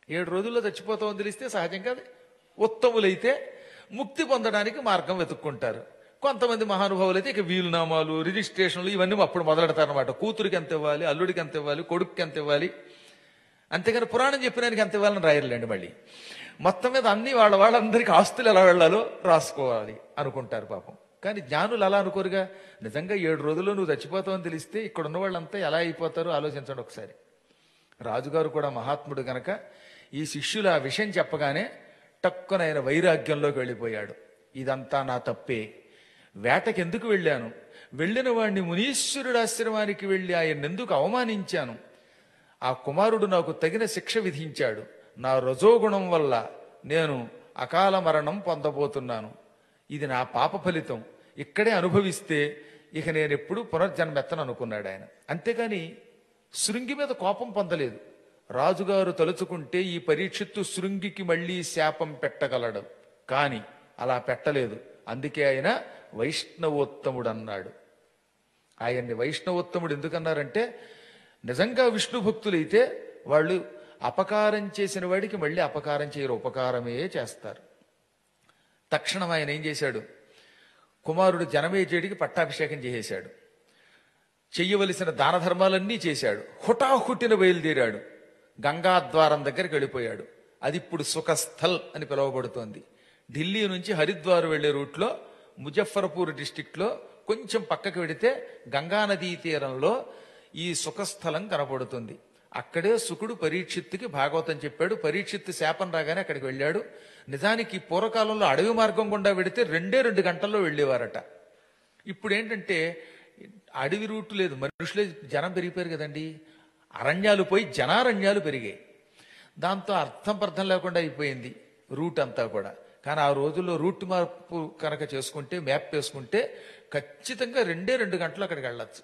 ఏడు రోజుల్లో చచ్చిపోతామని తెలిస్తే సహజంగా ఉత్తములైతే ముక్తి పొందడానికి మార్గం వెతుక్కుంటారు కొంతమంది మహానుభావులు అయితే ఇక వీలునామాలు రిజిస్ట్రేషన్లు ఇవన్నీ అప్పుడు మొదలెడతారనమాట కూతురికి ఎంత ఇవ్వాలి అల్లుడికి ఎంత ఇవ్వాలి కొడుకుకి ఎంత ఇవ్వాలి అంతేగాని పురాణం చెప్పినానికి ఎంత ఇవ్వాలని రాయర్లేండి మళ్ళీ మొత్తం మీద అన్ని వాళ్ళ వాళ్ళందరికీ ఆస్తులు ఎలా వెళ్ళాలో రాసుకోవాలి అనుకుంటారు పాపం కానీ జ్ఞానులు అలా అనుకోరుగా నిజంగా ఏడు రోజుల్లో నువ్వు చచ్చిపోతావని తెలిస్తే ఇక్కడ ఉన్న వాళ్ళంతా ఎలా అయిపోతారో ఆలోచించండి ఒకసారి రాజుగారు కూడా మహాత్ముడు గనక ఈ శిష్యులు ఆ విషయం చెప్పగానే టక్కున ఆయన వైరాగ్యంలోకి వెళ్ళిపోయాడు ఇదంతా నా తప్పే వేటకి ఎందుకు వెళ్ళాను వెళ్ళిన వాడిని మునీశ్వరుడు ఆశ్రమానికి వెళ్ళి ఆయన ఎందుకు అవమానించాను ఆ కుమారుడు నాకు తగిన శిక్ష విధించాడు నా రజోగుణం వల్ల నేను అకాల మరణం పొందబోతున్నాను ఇది నా పాప ఫలితం ఇక్కడే అనుభవిస్తే ఇక నేను ఎప్పుడు పునర్జన్మెత్తను అనుకున్నాడు ఆయన అంతేగాని శృంగి మీద కోపం పొందలేదు రాజుగారు తలుచుకుంటే ఈ పరీక్షిత్తు శృంగికి మళ్ళీ శాపం పెట్టగలడు కాని అలా పెట్టలేదు అందుకే ఆయన వైష్ణవోత్తముడు అన్నాడు ఆయన్ని వైష్ణవోత్తముడు ఎందుకన్నారంటే నిజంగా విష్ణు భక్తులైతే వాళ్ళు అపకారం చేసిన వాడికి మళ్ళీ అపకారం చేయరు ఉపకారమే చేస్తారు తక్షణం ఆయన ఏం చేశాడు కుమారుడు జనమేజయుడికి పట్టాభిషేకం చేసేశాడు చెయ్యవలసిన దాన ధర్మాలన్నీ చేశాడు హుటాహుటిన బయలుదేరాడు గంగాద్వారం దగ్గరికి వెళ్ళిపోయాడు అది ఇప్పుడు సుఖస్థల్ అని పిలువబడుతోంది ఢిల్లీ నుంచి హరిద్వార్ వెళ్లే రూట్లో ముజఫర్పూర్ డిస్టిక్ లో కొంచెం పక్కకి వెడితే గంగా నదీ తీరంలో ఈ సుఖస్థలం కనపడుతుంది అక్కడే సుకుడు పరీక్షిత్తుకి భాగవతం చెప్పాడు పరీక్షిత్తు శాపం రాగానే అక్కడికి వెళ్ళాడు నిజానికి ఈ పూర్వకాలంలో అడవి మార్గం గుండా వెడితే రెండే రెండు గంటల్లో వెళ్ళేవారట ఇప్పుడు ఏంటంటే అడవి రూట్ లేదు మనుషులే జనం పెరిగిపోయారు కదండి అరణ్యాలు పోయి జనారణ్యాలు పెరిగాయి దాంతో అర్థం పర్థం లేకుండా అయిపోయింది రూట్ అంతా కూడా కానీ ఆ రోజుల్లో రూట్ మార్పు కనుక చేసుకుంటే మ్యాప్ వేసుకుంటే ఖచ్చితంగా రెండే రెండు గంటలు అక్కడికి వెళ్ళొచ్చు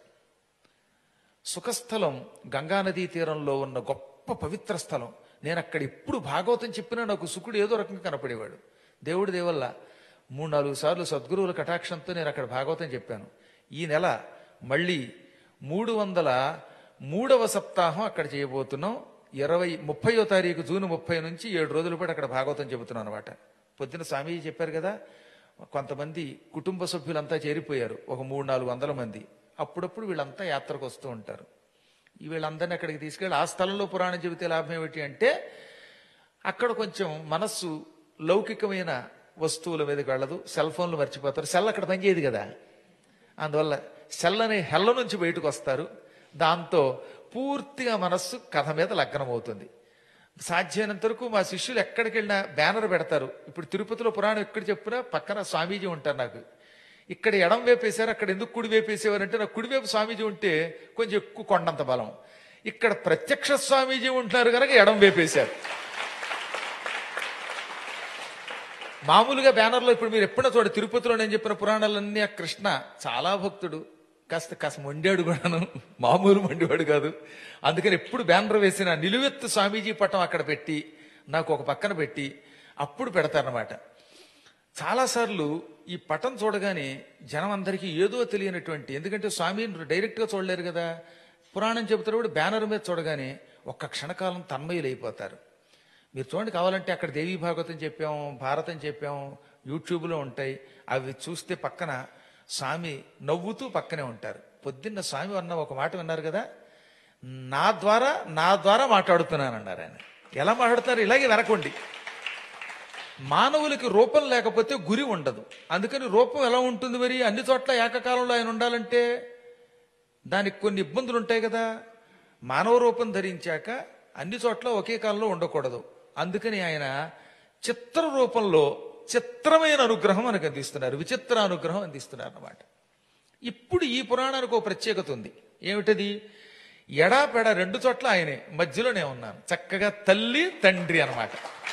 సుఖస్థలం గంగానదీ తీరంలో ఉన్న గొప్ప పవిత్ర స్థలం నేను అక్కడ ఎప్పుడు భాగవతం చెప్పినా నాకు సుకుడు ఏదో రకంగా కనపడేవాడు దేవుడి దేవల్ల మూడు నాలుగు సార్లు సద్గురువుల కటాక్షంతో నేను అక్కడ భాగవతం చెప్పాను ఈ నెల మళ్ళీ మూడు వందల మూడవ సప్తాహం అక్కడ చేయబోతున్నాం ఇరవై ముప్పయో తారీఖు జూన్ ముప్పై నుంచి ఏడు రోజుల పాటు అక్కడ భాగవతం చెబుతున్నాం అనమాట పొద్దున స్వామీజీ చెప్పారు కదా కొంతమంది కుటుంబ సభ్యులంతా చేరిపోయారు ఒక మూడు నాలుగు వందల మంది అప్పుడప్పుడు వీళ్ళంతా యాత్రకు వస్తూ ఉంటారు ఈ వీళ్ళందరినీ అక్కడికి తీసుకెళ్ళి ఆ స్థలంలో పురాణం చెబితే లాభం ఏమిటి అంటే అక్కడ కొంచెం మనస్సు లౌకికమైన వస్తువుల మీదకి వెళ్ళదు సెల్ ఫోన్లు మర్చిపోతారు సెల్ అక్కడ పనిచేయదు కదా అందువల్ల సెల్ అనే హెల్ల నుంచి బయటకు వస్తారు దాంతో పూర్తిగా మనస్సు కథ మీద లగ్నమవుతుంది సాధ్యమైనంత వరకు మా శిష్యులు ఎక్కడికి వెళ్ళినా బ్యానర్ పెడతారు ఇప్పుడు తిరుపతిలో పురాణం ఎక్కడ చెప్పినా పక్కన స్వామీజీ ఉంటారు నాకు ఇక్కడ ఎడం వేపేశారు అక్కడ ఎందుకు కుడి వేపేసేవారంటే నాకు కుడివైపు స్వామీజీ ఉంటే కొంచెం ఎక్కువ కొండంత బలం ఇక్కడ ప్రత్యక్ష స్వామీజీ ఉంటున్నారు కనుక ఎడం వేపేశారు మామూలుగా బ్యానర్లో ఇప్పుడు మీరు ఎప్పుడైనా చూడ తిరుపతిలో నేను చెప్పిన పురాణాలన్నీ ఆ కృష్ణ చాలా భక్తుడు కాస్త కాస్త మొండాడు కూడాను మామూలు మొండివాడు కాదు అందుకని ఎప్పుడు బ్యానర్ వేసిన నిలువెత్తు స్వామీజీ పటం అక్కడ పెట్టి నాకు ఒక పక్కన పెట్టి అప్పుడు పెడతారనమాట చాలాసార్లు ఈ పటం చూడగానే జనం అందరికీ ఏదో తెలియనటువంటి ఎందుకంటే స్వామిని డైరెక్ట్గా చూడలేరు కదా పురాణం చెబుతారు కూడా బ్యానర్ మీద చూడగానే ఒక్క క్షణకాలం తన్మయులైపోతారు మీరు చూడండి కావాలంటే అక్కడ దేవీ భాగవతం చెప్పాం భారతం చెప్పాం యూట్యూబ్లో ఉంటాయి అవి చూస్తే పక్కన స్వామి నవ్వుతూ పక్కనే ఉంటారు పొద్దున్న స్వామి అన్న ఒక మాట విన్నారు కదా నా ద్వారా నా ద్వారా మాట్లాడుతున్నాను అన్నారు ఆయన ఎలా మాట్లాడుతున్నారు ఇలాగే వెనకండి మానవులకి రూపం లేకపోతే గురి ఉండదు అందుకని రూపం ఎలా ఉంటుంది మరి అన్ని చోట్ల ఏకకాలంలో ఆయన ఉండాలంటే దానికి కొన్ని ఇబ్బందులు ఉంటాయి కదా మానవ రూపం ధరించాక అన్ని చోట్ల ఒకే కాలంలో ఉండకూడదు అందుకని ఆయన చిత్ర రూపంలో చిత్రమైన అనుగ్రహం మనకు అందిస్తున్నారు విచిత్ర అనుగ్రహం అందిస్తున్నారు అన్నమాట ఇప్పుడు ఈ పురాణానికి ఒక ప్రత్యేకత ఉంది ఏమిటది ఎడాపెడ రెండు చోట్ల ఆయనే మధ్యలోనే ఉన్నాను చక్కగా తల్లి తండ్రి అన్నమాట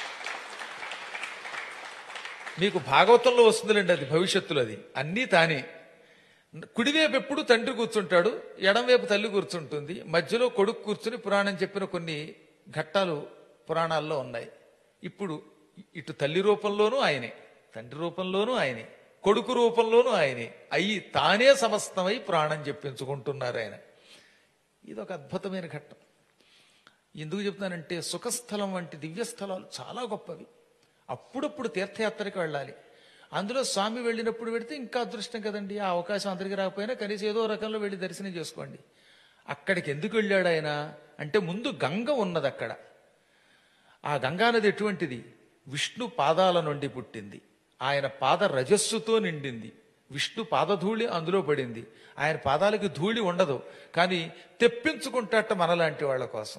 మీకు భాగవతంలో వస్తుందిలేండి అది భవిష్యత్తులో అది అన్నీ తానే కుడివైపు ఎప్పుడు తండ్రి కూర్చుంటాడు ఎడంవైపు తల్లి కూర్చుంటుంది మధ్యలో కొడుకు కూర్చుని పురాణం చెప్పిన కొన్ని ఘట్టాలు పురాణాల్లో ఉన్నాయి ఇప్పుడు ఇటు తల్లి రూపంలోనూ ఆయనే తండ్రి రూపంలోనూ ఆయనే కొడుకు రూపంలోనూ ఆయనే అయ్యి తానే సమస్తమై పురాణం చెప్పించుకుంటున్నారు ఆయన ఇది ఒక అద్భుతమైన ఘట్టం ఎందుకు చెప్తానంటే సుఖస్థలం వంటి దివ్యస్థలాలు చాలా గొప్పవి అప్పుడప్పుడు తీర్థయాత్రకి వెళ్ళాలి అందులో స్వామి వెళ్ళినప్పుడు పెడితే ఇంకా అదృష్టం కదండి ఆ అవకాశం అందరికీ రాకపోయినా కనీసం ఏదో రకంలో వెళ్ళి దర్శనం చేసుకోండి అక్కడికి ఎందుకు వెళ్ళాడు ఆయన అంటే ముందు గంగ ఉన్నది అక్కడ ఆ గంగానది ఎటువంటిది విష్ణు పాదాల నుండి పుట్టింది ఆయన పాద రజస్సుతో నిండింది విష్ణు పాదధూళి అందులో పడింది ఆయన పాదాలకి ధూళి ఉండదు కానీ తెప్పించుకుంటాట మనలాంటి వాళ్ళ కోసం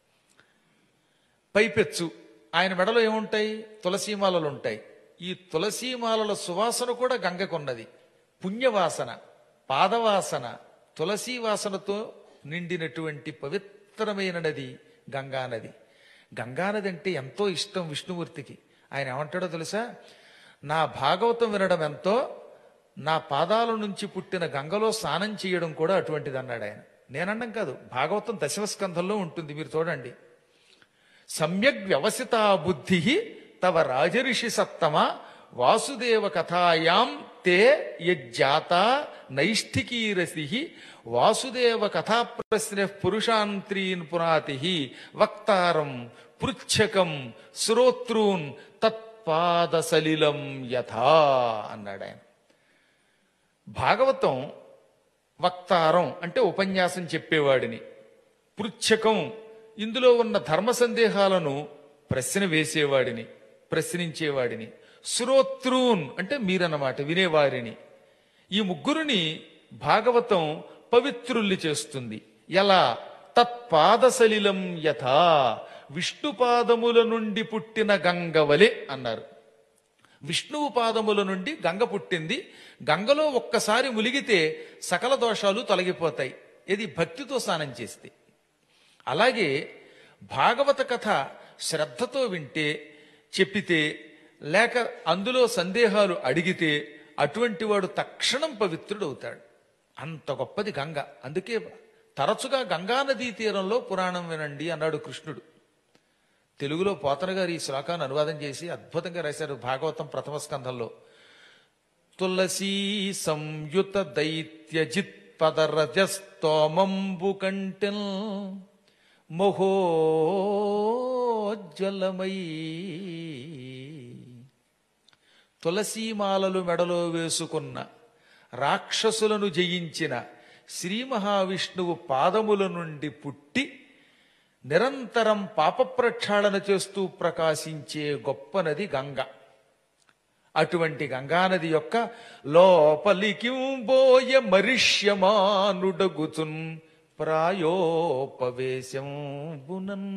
పైపెచ్చు ఆయన మెడలో ఏముంటాయి తులసీమాలలు ఉంటాయి ఈ తులసీమాలల సువాసన కూడా గంగకున్నది పుణ్యవాసన పాదవాసన తులసీ వాసనతో నిండినటువంటి పవిత్రమైన నది గంగానది గంగానది అంటే ఎంతో ఇష్టం విష్ణుమూర్తికి ఆయన ఏమంటాడో తెలుసా నా భాగవతం వినడం ఎంతో నా పాదాల నుంచి పుట్టిన గంగలో స్నానం చేయడం కూడా అటువంటిది అన్నాడు ఆయన నేనన్నం కాదు భాగవతం దశమ స్కంధంలో ఉంటుంది మీరు చూడండి సమ్యక్ వ్యవసితా బుద్ధి తవ రాజరిషి సత్తమ వాసుదేవ కథాయాం తే యజ్జాత నైష్ఠికీరసి వాసుదేవ కథా ప్రశ్న పురుషాంత్రీన్ పునాతి వక్తారం పృచ్ఛకం శ్రోత్రూన్ తత్పాదసలిలం యథా అన్నాడు ఆయన భాగవతం వక్తారం అంటే ఉపన్యాసం చెప్పేవాడిని పృచ్ఛకం ఇందులో ఉన్న ధర్మ సందేహాలను ప్రశ్న వేసేవాడిని ప్రశ్నించేవాడిని శ్రోత్రూన్ అంటే మీరన్నమాట వినేవారిని ఈ ముగ్గురిని భాగవతం పవిత్రుల్ని చేస్తుంది ఎలా తత్పాదసలిలం యథా విష్ణుపాదముల నుండి పుట్టిన గంగవలే అన్నారు విష్ణువు పాదముల నుండి గంగ పుట్టింది గంగలో ఒక్కసారి ములిగితే సకల దోషాలు తొలగిపోతాయి ఇది భక్తితో స్నానం చేస్తే అలాగే భాగవత కథ శ్రద్ధతో వింటే చెప్పితే లేక అందులో సందేహాలు అడిగితే అటువంటి వాడు తక్షణం పవిత్రుడవుతాడు అంత గొప్పది గంగ అందుకే తరచుగా గంగానదీ తీరంలో పురాణం వినండి అన్నాడు కృష్ణుడు తెలుగులో పోతన గారు ఈ శ్లోకాన్ని అనువాదం చేసి అద్భుతంగా రాశారు భాగవతం ప్రథమ స్కంధంలో తులసీ సంయుత దైత్యజిత్ పదరజస్తోమంబు కంటెల్ మహోజ్వలమై తులసీమాలలు మెడలో వేసుకున్న రాక్షసులను జయించిన శ్రీ మహావిష్ణువు పాదముల నుండి పుట్టి నిరంతరం పాప ప్రక్షాళన చేస్తూ ప్రకాశించే గొప్ప నది గంగ అటువంటి గంగానది యొక్క లోపలికి బోయ మరిష్యమానుడగుచున్ ప్రాయోపవేశం బునన్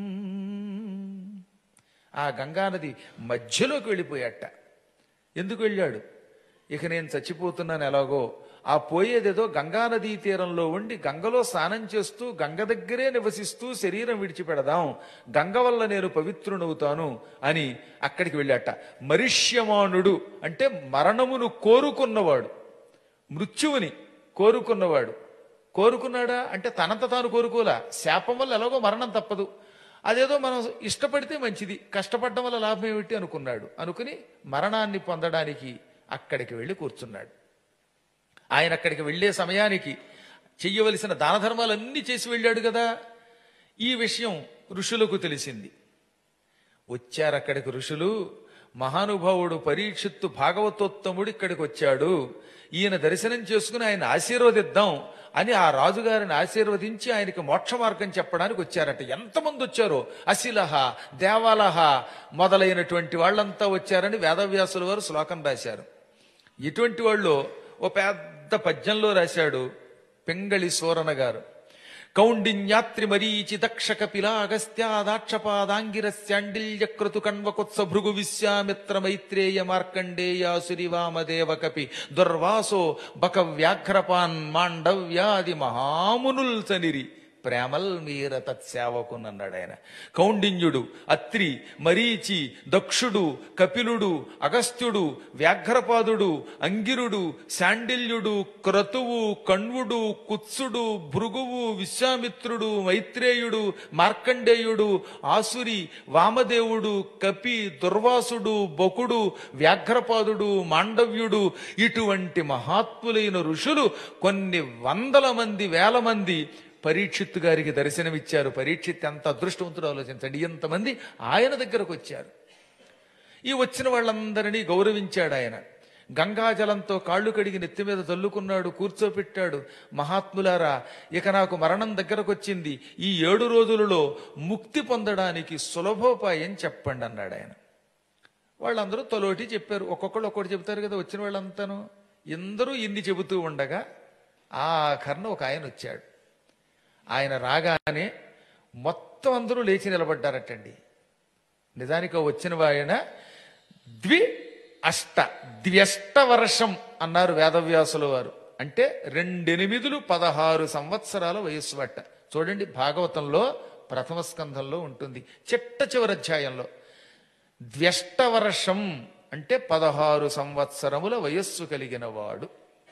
ఆ గంగానది మధ్యలోకి వెళ్ళిపోయాట ఎందుకు వెళ్ళాడు ఇక నేను చచ్చిపోతున్నాను ఎలాగో ఆ పోయేదేదో గంగానదీ తీరంలో ఉండి గంగలో స్నానం చేస్తూ గంగ దగ్గరే నివసిస్తూ శరీరం విడిచిపెడదాం గంగ వల్ల నేను పవిత్రునవుతాను అని అక్కడికి వెళ్ళాట మరిష్యమానుడు అంటే మరణమును కోరుకున్నవాడు మృత్యువుని కోరుకున్నవాడు కోరుకున్నాడా అంటే తనంత తాను కోరుకోలా శాపం వల్ల ఎలాగో మరణం తప్పదు అదేదో మనం ఇష్టపడితే మంచిది కష్టపడడం వల్ల లాభం ఏమిటి అనుకున్నాడు అనుకుని మరణాన్ని పొందడానికి అక్కడికి వెళ్ళి కూర్చున్నాడు ఆయన అక్కడికి వెళ్ళే సమయానికి చెయ్యవలసిన దాన ధర్మాలన్నీ చేసి వెళ్ళాడు కదా ఈ విషయం ఋషులకు తెలిసింది వచ్చారు అక్కడికి ఋషులు మహానుభావుడు పరీక్షిత్తు భాగవతోత్తముడు ఇక్కడికి వచ్చాడు ఈయన దర్శనం చేసుకుని ఆయన ఆశీర్వదిద్దాం అని ఆ రాజుగారిని ఆశీర్వదించి ఆయనకి మోక్ష మార్గం చెప్పడానికి వచ్చారట ఎంతమంది వచ్చారో అశిలహ దేవాలహ మొదలైనటువంటి వాళ్ళంతా వచ్చారని వేదవ్యాసుల వారు శ్లోకం రాశారు ఇటువంటి వాళ్ళు ఓ పెద్ద పద్యంలో రాశాడు పెంగళి సూరన గారు కౌండిన్యాత్రి మరీచి దక్ష కపిల అగస్త్యాదాక్షపాదాంగిరస్యాండిల్య క్రతు కణ్వకుత్స భృగు విశ్వామిత్ర మైత్రేయ మార్కండేయాసురి వామదేవ కపి దుర్వాసో బక వ్యాఘ్రపాన్ మాండవ్యాది మహామునుల్ సనిరి ప్రేమల్ మీర తత్సేవకునన్నాడు ఆయన కౌండిన్యుడు అత్రి మరీచి దక్షుడు కపిలుడు అగస్త్యుడు వ్యాఘ్రపాదుడు అంగిరుడు శాండిల్యుడు క్రతువు కణ్వుడు కుత్సుడు భృగువు విశ్వామిత్రుడు మైత్రేయుడు మార్కండేయుడు ఆసురి వామదేవుడు కపి దుర్వాసుడు బకుడు వ్యాఘ్రపాదుడు మాండవ్యుడు ఇటువంటి మహాత్ములైన ఋషులు కొన్ని వందల మంది వేల మంది పరీక్షిత్తు గారికి దర్శనమిచ్చారు పరీక్షిత్ ఎంత అదృష్టవంతుడు ఆలోచించండి ఎంతమంది ఆయన దగ్గరకు వచ్చారు ఈ వచ్చిన వాళ్ళందరినీ గౌరవించాడు ఆయన గంగాజలంతో కాళ్ళు కడిగి నెత్తి మీద చల్లుకున్నాడు కూర్చోపెట్టాడు మహాత్ములారా ఇక నాకు మరణం దగ్గరకు వచ్చింది ఈ ఏడు రోజులలో ముక్తి పొందడానికి సులభోపాయం చెప్పండి అన్నాడు ఆయన వాళ్ళందరూ తలోటి చెప్పారు ఒక్కొక్కళ్ళు ఒక్కొక్కటి చెబుతారు కదా వచ్చిన వాళ్ళంతాను ఎందరూ ఇన్ని చెబుతూ ఉండగా ఆఖరణ ఒక ఆయన వచ్చాడు ఆయన రాగానే మొత్తం అందరూ లేచి నిలబడ్డారటండి నిజానికి ఆ వచ్చిన ఆయన ద్వి అష్ట ద్వ్యష్ట వర్షం అన్నారు వేదవ్యాసుల వారు అంటే రెండెనిమిదిలు పదహారు సంవత్సరాల వయస్సు బట్ట చూడండి భాగవతంలో ప్రథమ స్కంధంలో ఉంటుంది చిట్ట చివరి అధ్యాయంలో ద్వ్యష్ట వర్షం అంటే పదహారు సంవత్సరముల వయస్సు కలిగిన వాడు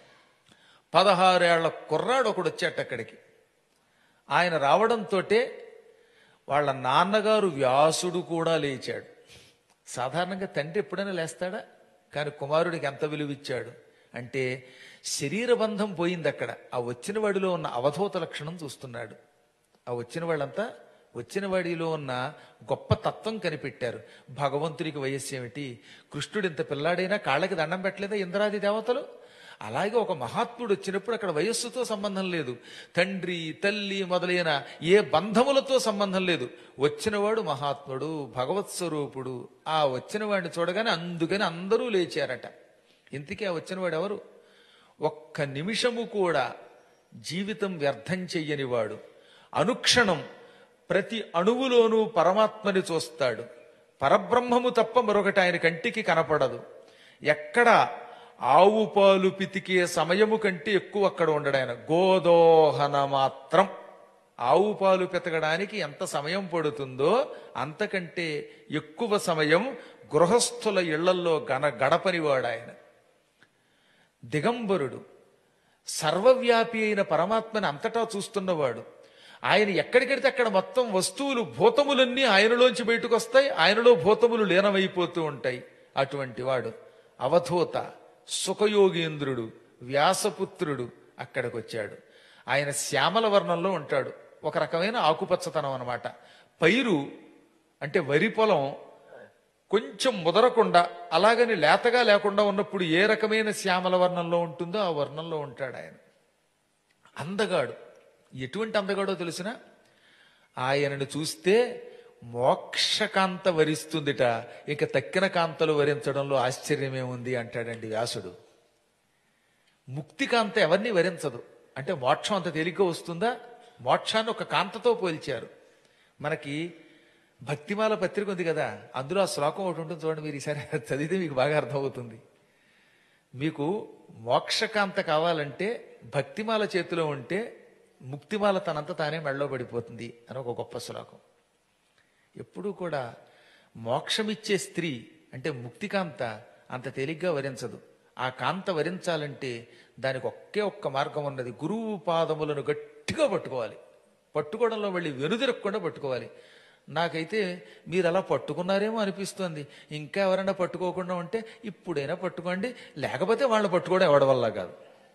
పదహారేళ్ల కుర్రాడు ఒకడు వచ్చాట అక్కడికి ఆయన రావడంతోటే వాళ్ళ నాన్నగారు వ్యాసుడు కూడా లేచాడు సాధారణంగా తండ్రి ఎప్పుడైనా లేస్తాడా కానీ కుమారుడికి ఎంత విలువిచ్చాడు అంటే శరీర బంధం పోయింది అక్కడ ఆ వచ్చిన వాడిలో ఉన్న అవధూత లక్షణం చూస్తున్నాడు ఆ వచ్చిన వాళ్ళంతా వచ్చిన వాడిలో ఉన్న గొప్ప తత్వం కనిపెట్టారు భగవంతుడికి వయస్సు ఏమిటి కృష్ణుడు ఇంత పిల్లాడైనా కాళ్ళకి దండం పెట్టలేదా ఇంద్రాది దేవతలు అలాగే ఒక మహాత్ముడు వచ్చినప్పుడు అక్కడ వయస్సుతో సంబంధం లేదు తండ్రి తల్లి మొదలైన ఏ బంధములతో సంబంధం లేదు వచ్చినవాడు మహాత్ముడు భగవత్ స్వరూపుడు ఆ వచ్చిన వాడిని చూడగానే అందుకని అందరూ లేచారట ఇంతకీ ఆ వచ్చినవాడు ఎవరు ఒక్క నిమిషము కూడా జీవితం వ్యర్థం చెయ్యని వాడు అనుక్షణం ప్రతి అణువులోనూ పరమాత్మని చూస్తాడు పరబ్రహ్మము తప్ప మరొకటి ఆయన కంటికి కనపడదు ఎక్కడ ఆవు పాలు పితికే సమయము కంటే ఎక్కువ అక్కడ ఉండడు ఆయన గోదోహన మాత్రం ఆవు పాలు పితకడానికి ఎంత సమయం పడుతుందో అంతకంటే ఎక్కువ సమయం గృహస్థుల ఇళ్లల్లో గన గడపనివాడు ఆయన దిగంబరుడు సర్వవ్యాపి అయిన పరమాత్మని అంతటా చూస్తున్నవాడు ఆయన ఎక్కడికెడితే అక్కడ మొత్తం వస్తువులు భూతములన్నీ ఆయనలోంచి బయటకు వస్తాయి ఆయనలో భూతములు లీనమైపోతూ ఉంటాయి అటువంటి వాడు అవధూత సుఖయోగేంద్రుడు వ్యాసపుత్రుడు అక్కడికి వచ్చాడు ఆయన శ్యామల వర్ణంలో ఉంటాడు ఒక రకమైన ఆకుపచ్చతనం అన్నమాట పైరు అంటే వరి పొలం కొంచెం ముదరకుండా అలాగని లేతగా లేకుండా ఉన్నప్పుడు ఏ రకమైన శ్యామల వర్ణంలో ఉంటుందో ఆ వర్ణంలో ఉంటాడు ఆయన అందగాడు ఎటువంటి అందగాడో తెలిసిన ఆయనను చూస్తే మోక్షకాంత వరిస్తుందిట ఇక తక్కిన కాంతలు వరించడంలో ఆశ్చర్యమేముంది అంటాడండి వ్యాసుడు ముక్తికాంత ఎవరిని వరించదు అంటే మోక్షం అంత తేలిగ్గా వస్తుందా మోక్షాన్ని ఒక కాంతతో పోల్చారు మనకి భక్తిమాల పత్రిక ఉంది కదా అందులో ఆ శ్లోకం ఒకటి ఉంటుంది చూడండి మీరు ఈసారి చదివితే మీకు బాగా అర్థమవుతుంది మీకు మోక్షకాంత కావాలంటే భక్తిమాల చేతిలో ఉంటే ముక్తిమాల తనంత తానే మెళ్ళలో పడిపోతుంది అని ఒక గొప్ప శ్లోకం ఎప్పుడూ కూడా మోక్షమిచ్చే స్త్రీ అంటే ముక్తికాంత అంత తేలిగ్గా వరించదు ఆ కాంత వరించాలంటే దానికి ఒకే ఒక్క మార్గం ఉన్నది గురువు పాదములను గట్టిగా పట్టుకోవాలి పట్టుకోవడంలో మళ్ళీ వెనుదిరగకుండా పట్టుకోవాలి నాకైతే మీరు అలా పట్టుకున్నారేమో అనిపిస్తుంది ఇంకా ఎవరైనా పట్టుకోకుండా ఉంటే ఇప్పుడైనా పట్టుకోండి లేకపోతే వాళ్ళని పట్టుకోవడం ఎవడ వల్ల కాదు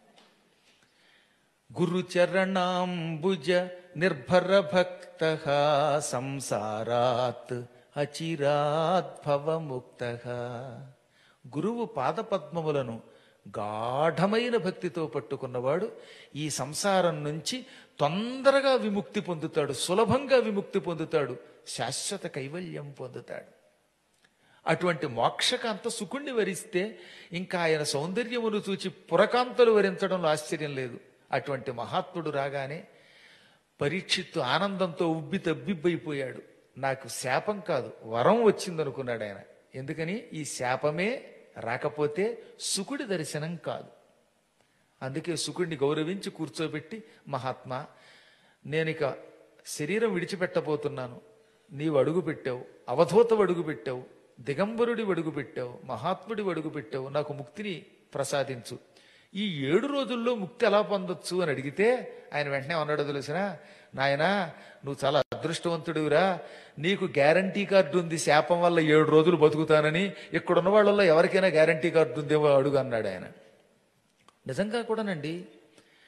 గురుచరణాంబుజ నిర్భర భక్త సంసారాత్ అచిరాద్భవముక్త గురువు పాదపద్మములను గాఢమైన భక్తితో పట్టుకున్నవాడు ఈ సంసారం నుంచి తొందరగా విముక్తి పొందుతాడు సులభంగా విముక్తి పొందుతాడు శాశ్వత కైవల్యం పొందుతాడు అటువంటి మోక్షకాంత సుకుణ్ణి వరిస్తే ఇంకా ఆయన సౌందర్యమును చూచి పురకాంతలు వరించడంలో ఆశ్చర్యం లేదు అటువంటి మహాత్ముడు రాగానే పరీక్షిత్తు ఆనందంతో ఉబ్బి తబ్బిబ్బైపోయాడు నాకు శాపం కాదు వరం వచ్చిందనుకున్నాడు ఆయన ఎందుకని ఈ శాపమే రాకపోతే సుకుడి దర్శనం కాదు అందుకే సుకుడిని గౌరవించి కూర్చోబెట్టి మహాత్మా నేనిక శరీరం విడిచిపెట్టబోతున్నాను నీవు అడుగు పెట్టావు అవధూత అడుగు పెట్టావు దిగంబరుడి అడుగు పెట్టావు మహాత్ముడి అడుగు పెట్టావు నాకు ముక్తిని ప్రసాదించు ఈ ఏడు రోజుల్లో ముక్తి ఎలా పొందొచ్చు అని అడిగితే ఆయన వెంటనే అన్నాడు తెలిసిన నాయనా నువ్వు చాలా అదృష్టవంతుడివిరా నీకు గ్యారంటీ కార్డు ఉంది శాపం వల్ల ఏడు రోజులు బతుకుతానని ఇక్కడున్న వాళ్ళల్లో ఎవరికైనా గ్యారంటీ కార్డు ఉందేమో అడుగు అన్నాడు ఆయన నిజంగా కూడానండి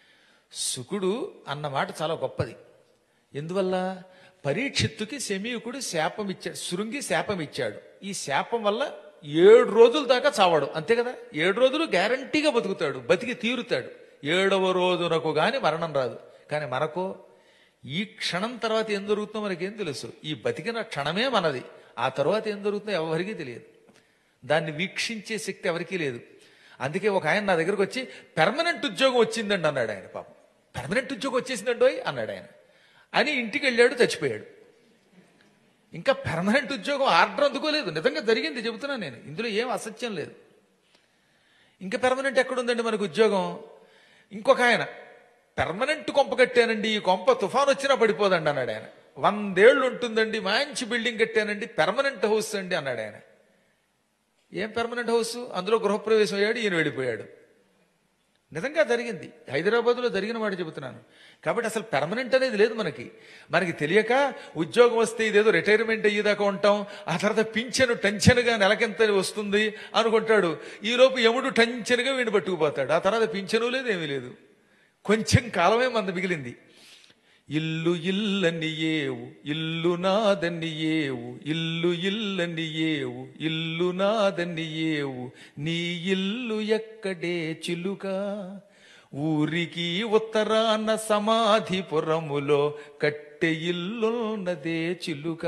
సుకుడు అన్న మాట చాలా గొప్పది ఎందువల్ల పరీక్షిత్తుకి శమీకుడు శాపం ఇచ్చాడు శృంగి శాపం ఇచ్చాడు ఈ శాపం వల్ల ఏడు రోజుల దాకా చావాడు అంతే కదా ఏడు రోజులు గ్యారంటీగా బతుకుతాడు బతికి తీరుతాడు ఏడవ రోజునకు గాని మరణం రాదు కానీ మనకు ఈ క్షణం తర్వాత ఏం జరుగుతుందో మనకేం తెలుసు ఈ బతికిన క్షణమే మనది ఆ తర్వాత ఏం జరుగుతుందో ఎవరికీ తెలియదు దాన్ని వీక్షించే శక్తి ఎవరికీ లేదు అందుకే ఒక ఆయన నా దగ్గరకు వచ్చి పెర్మనెంట్ ఉద్యోగం వచ్చిందండి అన్నాడు ఆయన పాపం పెర్మనెంట్ ఉద్యోగం వచ్చేసిందండోయ్ అన్నాడు ఆయన అని ఇంటికి వెళ్ళాడు చచ్చిపోయాడు ఇంకా పెర్మనెంట్ ఉద్యోగం ఆర్డర్ అందుకోలేదు నిజంగా జరిగింది చెబుతున్నాను నేను ఇందులో ఏం అసత్యం లేదు ఇంకా పెర్మనెంట్ ఎక్కడుందండి మనకు ఉద్యోగం ఇంకొక ఆయన పెర్మనెంట్ కొంప కట్టానండి ఈ కొంప తుఫాన్ వచ్చినా పడిపోదండి అన్నాడు ఆయన వందేళ్లు ఉంటుందండి మంచి బిల్డింగ్ కట్టానండి పెర్మనెంట్ హౌస్ అండి అన్నాడు ఆయన ఏం పెర్మనెంట్ హౌస్ అందులో గృహప్రవేశం అయ్యాడు ఈయన వెళ్ళిపోయాడు నిజంగా జరిగింది హైదరాబాద్లో జరిగిన మాట చెబుతున్నాను కాబట్టి అసలు పెర్మనెంట్ అనేది లేదు మనకి మనకి తెలియక ఉద్యోగం వస్తే ఇదేదో రిటైర్మెంట్ అయ్యేదాకా ఉంటాం ఆ తర్వాత పింఛను టెన్షన్గా నెలకెంత వస్తుంది అనుకుంటాడు ఈలోపు యముడు టెన్షన్గా వీడిని పట్టుకుపోతాడు ఆ తర్వాత పింఛను లేదు ఏమీ లేదు కొంచెం కాలమే మంద మిగిలింది ఇల్లు ఇల్లని ఏవు ఇల్లు నాదని ఏవు ఇల్లు ఇల్లని ఏవు ఇల్లు నాదని ఏవు నీ ఇల్లు ఎక్కడే చిలుక ఊరికి ఉత్తరాన సమాధిపురములో కట్టె ఇల్లున్నదే చిలుక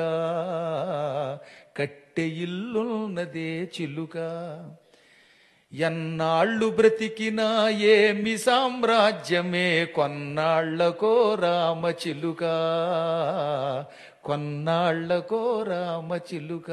కట్టె ఇల్లున్నదే చిలుక ఎన్నాళ్ళు బ్రతికినా ఏమి సామ్రాజ్యమే కొన్నాళ్లకో రామ చిలుక కొన్నాళ్లకో రామ చిలుక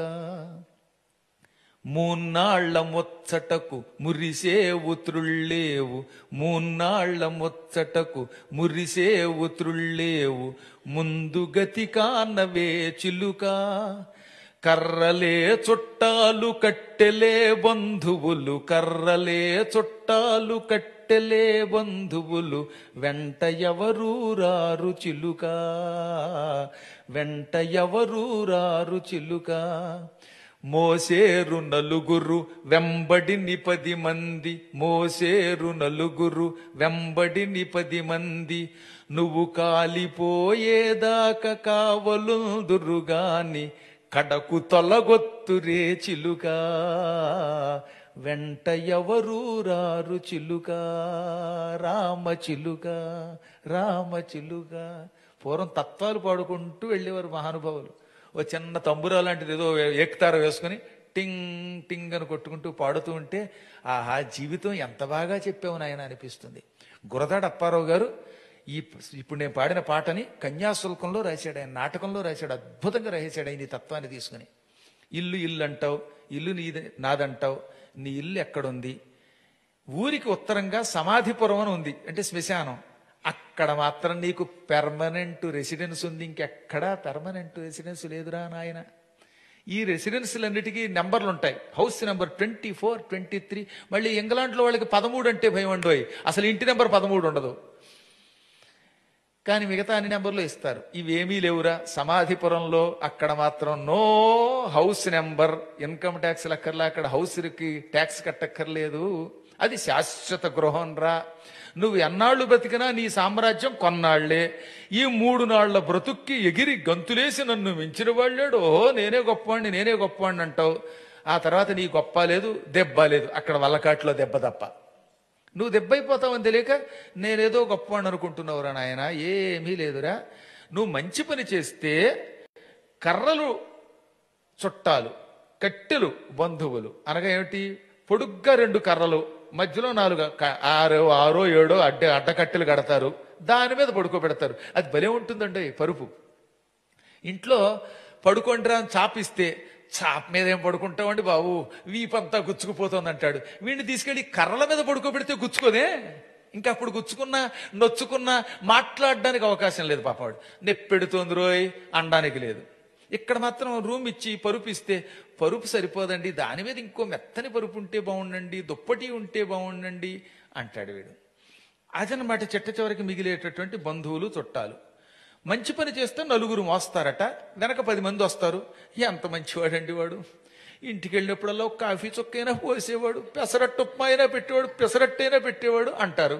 మూన్నాళ్ల ముచ్చటకు మురిసేవు త్రుళ్ళేవు మూన్నాళ్ల ముచ్చటకు మురిసేవు త్రుళ్ళేవు ముందు గతి కానవే చిలుక కర్రలే చుట్టాలు కట్టెలే బంధువులు కర్రలే చుట్టాలు కట్టెలే బంధువులు వెంట ఎవరు రారు చిలుక వెంట ఎవరు రారు చిలుక మోసేరు నలుగురు వెంబడిని పది మంది మోసేరు నలుగురు వెంబడిని పది మంది నువ్వు కాలిపోయేదాకా కావలుదురుగాని కడకు తొలగొత్తురే చిలుక వెంట ఎవరు రారు చిలుక రామ చిలుక రామ చిలుక పూర్వం తత్వాలు పాడుకుంటూ వెళ్ళేవారు మహానుభావులు ఓ చిన్న తంబురా లాంటిది ఏదో ఏకతార వేసుకుని టింగ్ టింగ్ అని కొట్టుకుంటూ పాడుతూ ఉంటే ఆహా జీవితం ఎంత బాగా చెప్పావు నాయన అనిపిస్తుంది గురదాడ అప్పారావు గారు ఈ ఇప్పుడు నేను పాడిన పాటని కన్యాశుల్కంలో రాశాడు ఆయన నాటకంలో రాశాడు అద్భుతంగా రాశాడు ఆయన ఈ తత్వాన్ని తీసుకుని ఇల్లు ఇల్లు అంటావు ఇల్లు నీది నాదంటావు నీ ఇల్లు ఎక్కడుంది ఊరికి ఉత్తరంగా సమాధిపురం అని ఉంది అంటే శ్మశానం అక్కడ మాత్రం నీకు పెర్మనెంట్ రెసిడెన్స్ ఉంది ఇంకెక్కడా పెర్మనెంట్ రెసిడెన్స్ లేదురా నాయన ఈ రెసిడెన్స్లన్నిటికీ నెంబర్లు ఉంటాయి house number twenty four twenty three మళ్ళీ ఇంగ్లాండ్లో వాళ్ళకి పదమూడు అంటే భయం అండోయ్ అసలు ఇంటి నెంబర్ పదమూడు ఉండదు కానీ మిగతా అన్ని నెంబర్లు ఇస్తారు ఇవేమీ లేవురా సమాధిపురంలో అక్కడ మాత్రం no house number income tax లక్కర్లా అక్కడ హౌస్కి ట్యాక్స్ కట్టక్కర్లేదు అది శాశ్వత గృహం రా నువ్వు ఎన్నాళ్ళు బ్రతికినా నీ సామ్రాజ్యం కొన్నాళ్లే ఈ మూడు నాళ్ల బ్రతుక్కి ఎగిరి గంతులేసి నన్ను మించిన వాళ్ళాడు ఓహో నేనే గొప్పవాణ్ణి నేనే గొప్పవాణ్ణి అంటావు ఆ తర్వాత నీ గొప్ప లేదు దెబ్బ లేదు అక్కడ వల్లకాట్లో దెబ్బ తప్ప నువ్వు దెబ్బైపోతావని తెలియక నేనేదో గొప్పవాడిని అనుకుంటున్నావురా నాయన ఏమీ లేదురా నువ్వు మంచి పని చేస్తే కర్రలు చుట్టాలు కట్టెలు బంధువులు అనగా ఏమిటి పొడుగ్గా రెండు కర్రలు మధ్యలో నాలుగు క- ఆరో ఆరో ఏడో అడ్డ అడ్డకట్టెలు కడతారు దాని మీద పడుకోబెడతారు అది భలే ఉంటుందండి పరుపు ఇంట్లో పడుకోండిరా అని చాపిస్తే చాప్ మీద ఏం పడుకుంటామండి బాబు వీపంతా గుచ్చుకుపోతుంది అంటాడు వీడిని తీసుకెళ్లి కర్రల మీద పడుకోబెడితే గుచ్చుకోదే ఇంకా అప్పుడు గుచ్చుకున్నా నొచ్చుకున్నా మాట్లాడడానికి అవకాశం లేదు పాపవాడు నెప్పెడుతోంది రోయ్ అనడానికి లేదు ఇక్కడ మాత్రం రూమ్ ఇచ్చి పరుపు ఇస్తే పరుపు సరిపోదండి దాని మీద ఇంకో మెత్తని పరుపు ఉంటే బాగుండండి దుప్పటి ఉంటే బాగుండండి అంటాడు వీడు అదనమాట చిట్ట చివరికి మిగిలేటటువంటి బంధువులు చుట్టాలు మంచి పని చేస్తే నలుగురు మోస్తారట వెనక పది మంది వస్తారు ఎంత మంచివాడండి వాడు ఇంటికి వెళ్ళినప్పుడల్లా ఒక కాఫీ చుక్కైనా పోసేవాడు పెసరట్టు ఉప్మా అయినా పెట్టేవాడు పెసరట్టు అయినా పెట్టేవాడు అంటారు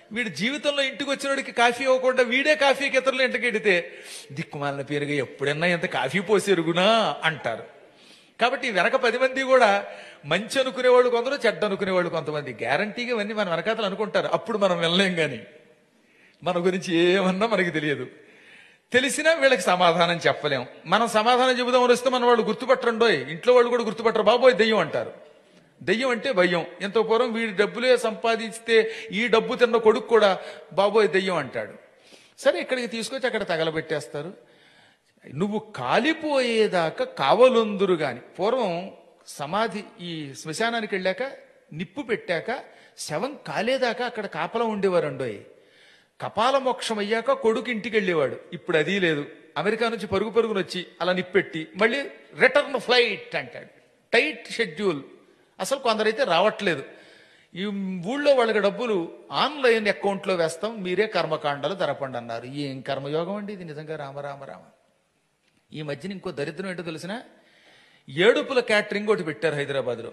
వీడి జీవితంలో ఇంటికి వచ్చినోడికి కాఫీ ఇవ్వకుండా వీడే కాఫీకి ఇతరులు ఇంటికి ఎడితే దిక్కుమాలిన పేరుగా ఎప్పుడన్నా ఎంత కాఫీ పోసి ఎరుగునా అంటారు కాబట్టి ఈ వెనక పది మంది కూడా మంచి అనుకునేవాళ్ళు కొందరు చెడ్డ అనుకునేవాళ్ళు కొంతమంది గ్యారంటీగా ఇవన్నీ మన వెనకాతలు అనుకుంటారు అప్పుడు మనం వెళ్ళలేం కానీ మన గురించి ఏమన్నా మనకి తెలియదు తెలిసినా వీళ్ళకి సమాధానం చెప్పలేం మనం సమాధానం చెబుదాం వస్తే మన వాళ్ళు గుర్తుపట్టరండోయ్ ఇంట్లో వాళ్ళు కూడా గుర్తుపట్టరు బాబోయ్ దెయ్యం అంటారు దెయ్యం అంటే భయం ఎంతో పూర్వం వీడి డబ్బులే సంపాదిస్తే ఈ డబ్బు తిన్న కొడుకు కూడా బాబోయ్ దెయ్యం అంటాడు సరే ఇక్కడికి తీసుకొచ్చి అక్కడ తగలబెట్టేస్తారు నువ్వు కాలిపోయేదాకా కావలొందురు గాని పూర్వం సమాధి ఈ శ్మశానానికి వెళ్ళాక నిప్పు పెట్టాక శవం కాలేదాకా అక్కడ కాపలా ఉండేవారండోయ్ కపాల మోక్షం అయ్యాక కొడుకు ఇంటికి వెళ్ళేవాడు ఇప్పుడు అది లేదు అమెరికా నుంచి పరుగు పరుగున వచ్చి అలా నిప్పెట్టి మళ్ళీ రిటర్న్ ఫ్లైట్ అంటాడు టైట్ షెడ్యూల్ అసలు కొందరైతే రావట్లేదు ఈ ఊళ్ళో వాళ్ళకి డబ్బులు ఆన్లైన్ అకౌంట్లో వేస్తాం మీరే కర్మకాండాలు జరపండి అన్నారు ఏం కర్మయోగం అండి ఇది నిజంగా రామ రామ రామ ఈ మధ్యన ఇంకో దరిద్రం ఏంటో తెలిసిన ఏడుపుల క్యాటరింగ్ ఒకటి పెట్టారు హైదరాబాద్లో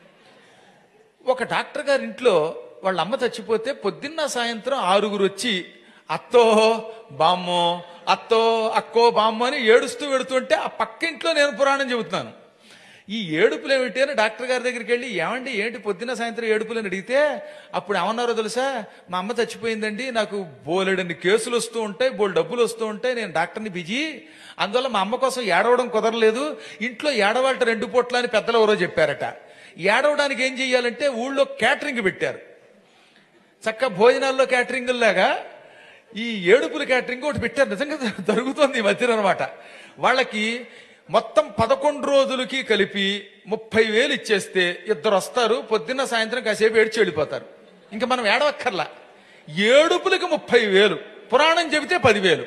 ఒక డాక్టర్ గారి ఇంట్లో వాళ్ళ అమ్మ చచ్చిపోతే పొద్దున్న సాయంత్రం ఆరుగురు వచ్చి అత్తో బామ్మో అత్తో అక్కో బామ్మో అని ఏడుస్తూ వెడుతుంటే ఆ పక్క ఇంట్లో నేను పురాణం చెబుతున్నాను ఈ ఏడుపులు ఏమిటి అని డాక్టర్ గారి దగ్గరికి వెళ్ళి ఏమండి ఏంటి పొద్దున్న సాయంత్రం ఏడుపులు అని అడిగితే అప్పుడు ఏమన్నారో తెలుసా మా అమ్మ చచ్చిపోయిందండి నాకు బోలెడన్ని కేసులు వస్తూ ఉంటాయి బోల్ డబ్బులు వస్తూ ఉంటాయి నేను డాక్టర్ని బిజీ అందువల్ల మా అమ్మ కోసం ఏడవడం కుదరలేదు ఇంట్లో ఏడవాళ్ళ రెండు పూట్ల అని పెద్దలు ఎవరో చెప్పారట ఏడవడానికి ఏం చెయ్యాలంటే ఊళ్ళో క్యాటరింగ్ పెట్టారు చక్క భోజనాల్లో క్యాటరింగ్ లాగా ఈ ఏడుపుల క్యాటరింగ్ ఒకటి పెట్టారు నిజంగా జరుగుతోంది ఈ మధ్యన అనమాట వాళ్ళకి మొత్తం పదకొండు రోజులకి కలిపి ముప్పై వేలు ఇచ్చేస్తే ఇద్దరు వస్తారు పొద్దున్న సాయంత్రం కాసేపు ఏడ్చి వెళ్ళిపోతారు ఇంకా మనం ఏడవక్కర్లా ఏడుపులకి ముప్పై వేలు పురాణం చెబితే పదివేలు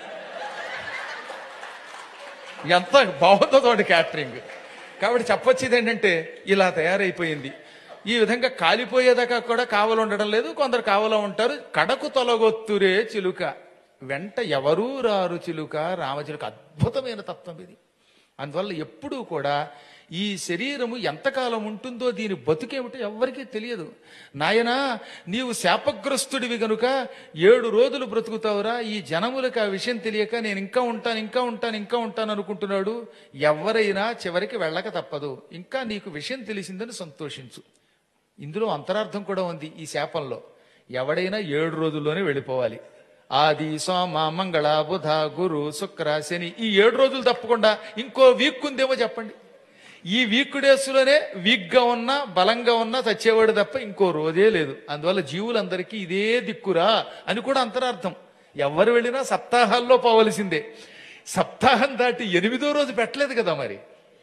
ఎంత బాగుందో తోటి క్యాటరింగ్ కాబట్టి చెప్పొచ్చేది ఏంటంటే ఇలా తయారైపోయింది ఈ విధంగా కాలిపోయేదాకా కూడా కావలు ఉండడం లేదు కొందరు కావలో ఉంటారు కడకు తొలగొత్తురే చిలుక వెంట ఎవరూ రారు చిలుక రామచిలుక అద్భుతమైన తత్వం ఇది అందువల్ల ఎప్పుడూ కూడా ఈ శరీరము ఎంతకాలం ఉంటుందో దీని బతుకేమిటో ఎవ్వరికీ తెలియదు నాయనా నీవు శాపగ్రస్తుడివి గనుక ఏడు రోజులు బ్రతుకుతావురా ఈ జనములకు ఆ విషయం తెలియక నేను ఇంకా ఉంటాను ఇంకా ఉంటాను ఇంకా ఉంటాను అనుకుంటున్నాడు ఎవరైనా చివరికి వెళ్ళక తప్పదు ఇంకా నీకు విషయం తెలిసిందని సంతోషించు ఇందులో అంతరార్థం కూడా ఉంది ఈ శాపంలో ఎవడైనా ఏడు రోజుల్లోనే వెళ్ళిపోవాలి ఆది సోమ మంగళ బుధ గురు శుక్ర శని ఈ ఏడు రోజులు తప్పకుండా ఇంకో వీక్ ఉందేమో చెప్పండి ఈ వీక్ డేస్లోనే వీక్గా ఉన్నా బలంగా ఉన్నా చచ్చేవాడు తప్ప ఇంకో రోజే లేదు అందువల్ల జీవులందరికీ ఇదే దిక్కురా అని కూడా అంతరార్థం ఎవరు వెళ్ళినా సప్తాహాల్లో పోవలసిందే సప్తాహం దాటి ఎనిమిదో రోజు పెట్టలేదు కదా మరి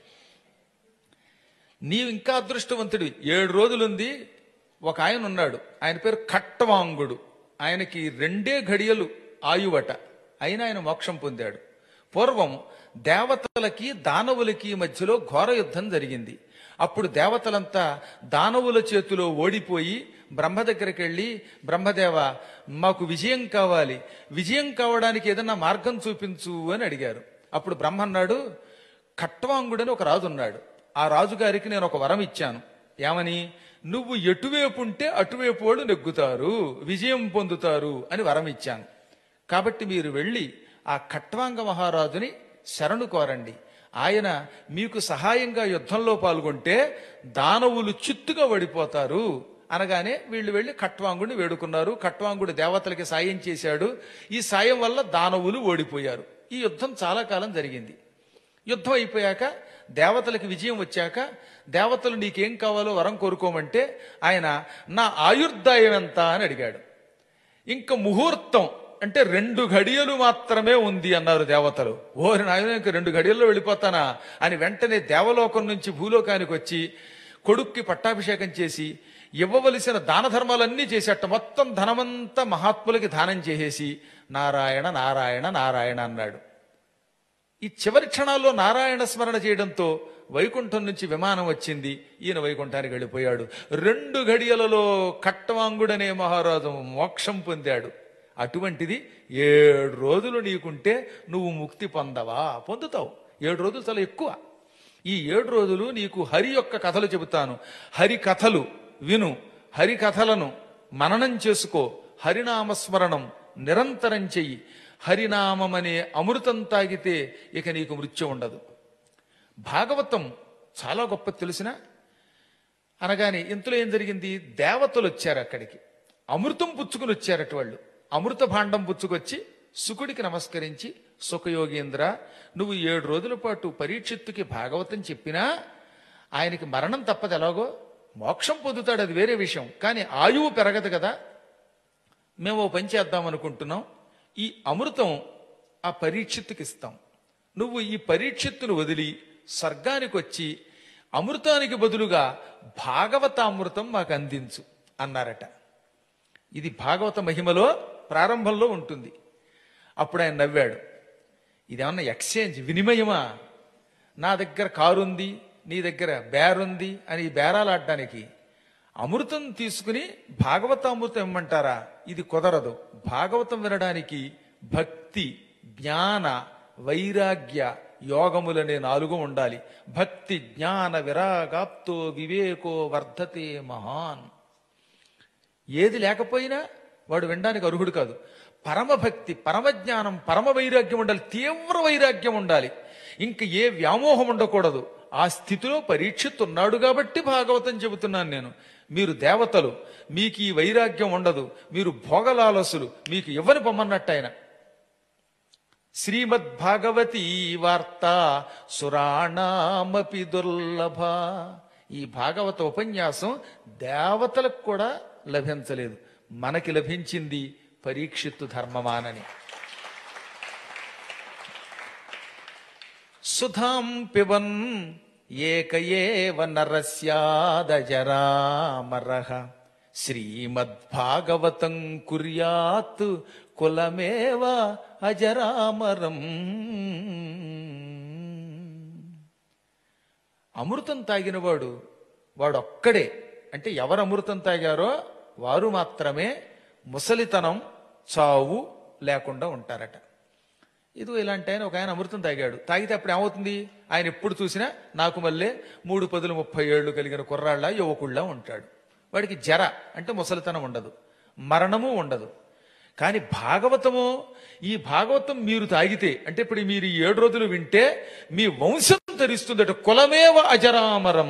నీవు ఇంకా అదృష్టవంతుడి ఏడు రోజులుంది ఒక ఆయన ఉన్నాడు ఆయన పేరు కట్టవాంగుడు ఆయనకి రెండే ఘడియలు ఆయువట అయినా ఆయన మోక్షం పొందాడు పూర్వం దేవతలకి దానవులకి మధ్యలో ఘోర యుద్ధం జరిగింది అప్పుడు దేవతలంతా దానవుల చేతిలో ఓడిపోయి బ్రహ్మ దగ్గరికి వెళ్ళి బ్రహ్మదేవ మాకు విజయం కావాలి విజయం కావడానికి ఏదన్నా మార్గం చూపించు అని అడిగారు అప్పుడు బ్రహ్మ అన్నాడు ఖట్వాంగుడని ఒక రాజు ఉన్నాడు ఆ రాజుగారికి నేను ఒక వరం ఇచ్చాను ఏమని నువ్వు ఎటువైపు ఉంటే అటువైపు వాళ్ళు నెగ్గుతారు విజయం పొందుతారు అని వరం ఇచ్చాను కాబట్టి మీరు వెళ్ళి ఆ ఖట్వాంగ మహారాజుని శరణు కోరండి ఆయన మీకు సహాయంగా యుద్ధంలో పాల్గొంటే దానవులు చిత్తుగా పడిపోతారు అనగానే వీళ్ళు వెళ్ళి ఖట్వాంగుడిని వేడుకున్నారు ఖట్వాంగుడు దేవతలకి సాయం చేశాడు ఈ సాయం వల్ల దానవులు ఓడిపోయారు ఈ యుద్ధం చాలా కాలం జరిగింది యుద్ధం అయిపోయాక దేవతలకు విజయం వచ్చాక దేవతలు నీకేం కావాలో వరం కోరుకోమంటే ఆయన నా ఆయుర్దాయం ఎంత అని అడిగాడు ఇంకా ముహూర్తం అంటే రెండు ఘడియలు మాత్రమే ఉంది అన్నారు దేవతలు ఓరి నాయన ఇంక రెండు ఘడియల్లో వెళ్ళిపోతానా అని వెంటనే దేవలోకం నుంచి భూలోకానికి వచ్చి కొడుక్కి పట్టాభిషేకం చేసి ఇవ్వవలసిన దాన ధర్మాలన్నీ చేసేట మొత్తం ధనమంతా మహాత్ములకి దానం చేసేసి నారాయణ నారాయణ నారాయణ అన్నాడు ఈ చివరి క్షణాల్లో నారాయణ స్మరణ చేయడంతో వైకుంఠం నుంచి విమానం వచ్చింది ఈయన వైకుంఠానికి వెళ్ళిపోయాడు రెండు గడియలలో కట్టవాంగుడనే మహారాజు మోక్షం పొందాడు అటువంటిది ఏడు రోజులు నీకుంటే నువ్వు ముక్తి పొందవా పొందుతావు ఏడు రోజులు చాలా ఎక్కువ ఈ ఏడు రోజులు నీకు హరి యొక్క కథలు చెబుతాను హరి కథలు విను హరి కథలను మననం చేసుకో హరినామస్మరణం నిరంతరం చెయ్యి హరినామం అనే అమృతం తాగితే ఇక నీకు మృత్యు ఉండదు భాగవతం చాలా గొప్ప తెలిసిన అనగానే ఇంతలో ఏం జరిగింది దేవతలు వచ్చారు అక్కడికి అమృతం పుచ్చుకుని వచ్చారట వాళ్ళు అమృత భాండం పుచ్చుకొచ్చి సుకుడికి నమస్కరించి సుఖయోగేంద్ర నువ్వు ఏడు రోజుల పాటు పరీక్షిత్తుకి భాగవతం చెప్పినా ఆయనకి మరణం తప్పదు ఎలాగో మోక్షం పొందుతాడు అది వేరే విషయం కానీ ఆయువు పెరగదు కదా మేము ఓ పని చేద్దాం అనుకుంటున్నాం ఈ అమృతం ఆ పరీక్షిత్తుకి ఇస్తాం నువ్వు ఈ పరీక్షిత్తును వదిలి స్వర్గానికి వచ్చి అమృతానికి బదులుగా భాగవతామృతం మాకు అందించు అన్నారట ఇది భాగవత మహిమలో ప్రారంభంలో ఉంటుంది అప్పుడు ఆయన నవ్వాడు ఇదేమన్నా ఎక్స్చేంజ్ వినిమయమా నా దగ్గర కారు ఉంది నీ దగ్గర బేరుంది అని ఈ బేరాలు ఆడడానికి అమృతం తీసుకుని భాగవతామృతం ఇమ్మంటారా ఇది కుదరదు భాగవతం వినడానికి భక్తి జ్ఞాన వైరాగ్య యోగములనే నాలుగు ఉండాలి భక్తి జ్ఞాన విరాగాప్తో వివేకో వర్ధతే మహాన్ ఏది లేకపోయినా వాడు వినడానికి అర్హుడు కాదు పరమభక్తి పరమజ్ఞానం పరమ వైరాగ్యం ఉండాలి తీవ్ర వైరాగ్యం ఉండాలి ఇంక ఏ వ్యామోహం ఉండకూడదు ఆ స్థితిలో పరీక్షిత్ ఉన్నాడు కాబట్టి భాగవతం చెబుతున్నాను నేను మీరు దేవతలు మీకు ఈ వైరాగ్యం ఉండదు మీరు భోగలాలసులు మీకు ఇవ్వని పొమ్మన్నట్టు ఆయన శ్రీమద్భాగవతి వార్త సురాణామపి దుర్లభ ఈ భాగవత ఉపన్యాసం దేవతలకు కూడా లభించలేదు మనకి లభించింది పరీక్షిత్తు ధర్మమానని సుధాం పిబన్ ఏకయేవ నరస్యాదజరామరః శ్రీమద్భాగవతం కుర్యాత్ కులమేవ అజరామరం అమృతం తాగినవాడు వాడు ఒక్కడే అంటే ఎవరు అమృతం తాగారో వారు మాత్రమే ముసలితనం చావు లేకుండా ఉంటారట ఇది ఇలాంటి ఆయన ఒక ఆయన అమృతం తాగాడు తాగితే అప్పుడు ఏమవుతుంది ఆయన ఎప్పుడు చూసినా నాకు మళ్ళీ మూడు పదులు ముప్పై ఏళ్ళు కలిగిన కుర్రాళ్ళ యువకుళ్ళ ఉంటాడు వాడికి జర అంటే ముసలితనం ఉండదు మరణము ఉండదు కానీ భాగవతము ఈ భాగవతం మీరు తాగితే అంటే ఇప్పుడు మీరు ఈ ఏడు రోజులు వింటే మీ వంశం ధరిస్తుందట కులమేవ అజరామరం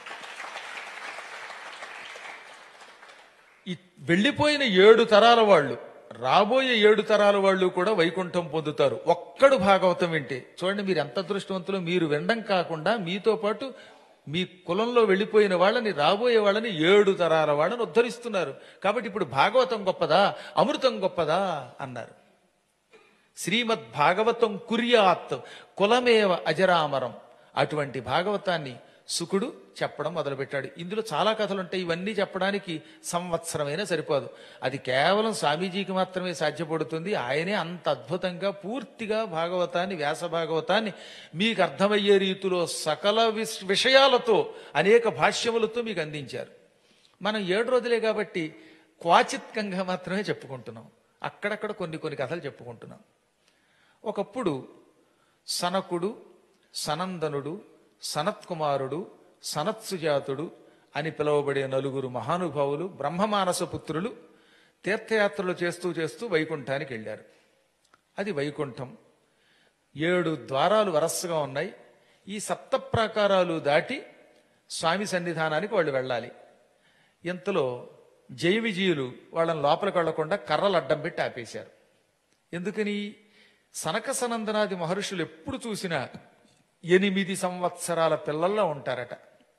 ఈ వెళ్ళిపోయిన ఏడు తరాల వాళ్ళు రాబోయే ఏడు తరాల వాళ్ళు కూడా వైకుంఠం పొందుతారు ఒక్కడు భాగవతం వింటే చూడండి మీరు ఎంత అదృష్టవంతులు మీరు వినడం కాకుండా మీతో పాటు మీ కులంలో వెళ్ళిపోయిన వాళ్ళని రాబోయే వాళ్ళని ఏడు తరాల వాళ్ళని ఉద్ధరిస్తున్నారు కాబట్టి ఇప్పుడు భాగవతం గొప్పదా అమృతం గొప్పదా అన్నారు శ్రీమద్ భాగవతం కుర్యాత్ కులమేవ అజరామరం అటువంటి భాగవతాన్ని సుకుడు చెప్పడం మొదలుపెట్టాడు ఇందులో చాలా కథలు ఉంటాయి ఇవన్నీ చెప్పడానికి సంవత్సరమైనా సరిపోదు అది కేవలం స్వామీజీకి మాత్రమే సాధ్యపడుతుంది ఆయనే అంత అద్భుతంగా పూర్తిగా భాగవతాన్ని వ్యాస భాగవతాన్ని మీకు అర్థమయ్యే రీతిలో సకల విష్- విషయాలతో అనేక భాష్యములతో మీకు అందించారు మనం ఏడు రోజులే కాబట్టి క్వాచిత్కంగా మాత్రమే చెప్పుకుంటున్నాం అక్కడక్కడ కొన్ని కొన్ని కథలు చెప్పుకుంటున్నాం ఒకప్పుడు సనకుడు సనందనుడు సనత్కుమారుడు సనత్సుజాతుడు అని పిలువబడే నలుగురు మహానుభావులు బ్రహ్మమానస పుత్రులు తీర్థయాత్రలు చేస్తూ చేస్తూ వైకుంఠానికి వెళ్ళారు అది వైకుంఠం ఏడు ద్వారాలు వరసగా ఉన్నాయి ఈ సప్త ప్రాకారాలు దాటి స్వామి సన్నిధానానికి వాళ్ళు వెళ్ళాలి ఇంతలో జయ విజయులు వాళ్ళని లోపలికి వెళ్లకుండా కర్రలు అడ్డం పెట్టి ఆపేశారు ఎందుకని సనక సనందనాది మహర్షులు ఎప్పుడు చూసినా ఎనిమిది సంవత్సరాల పిల్లల్లో ఉంటారట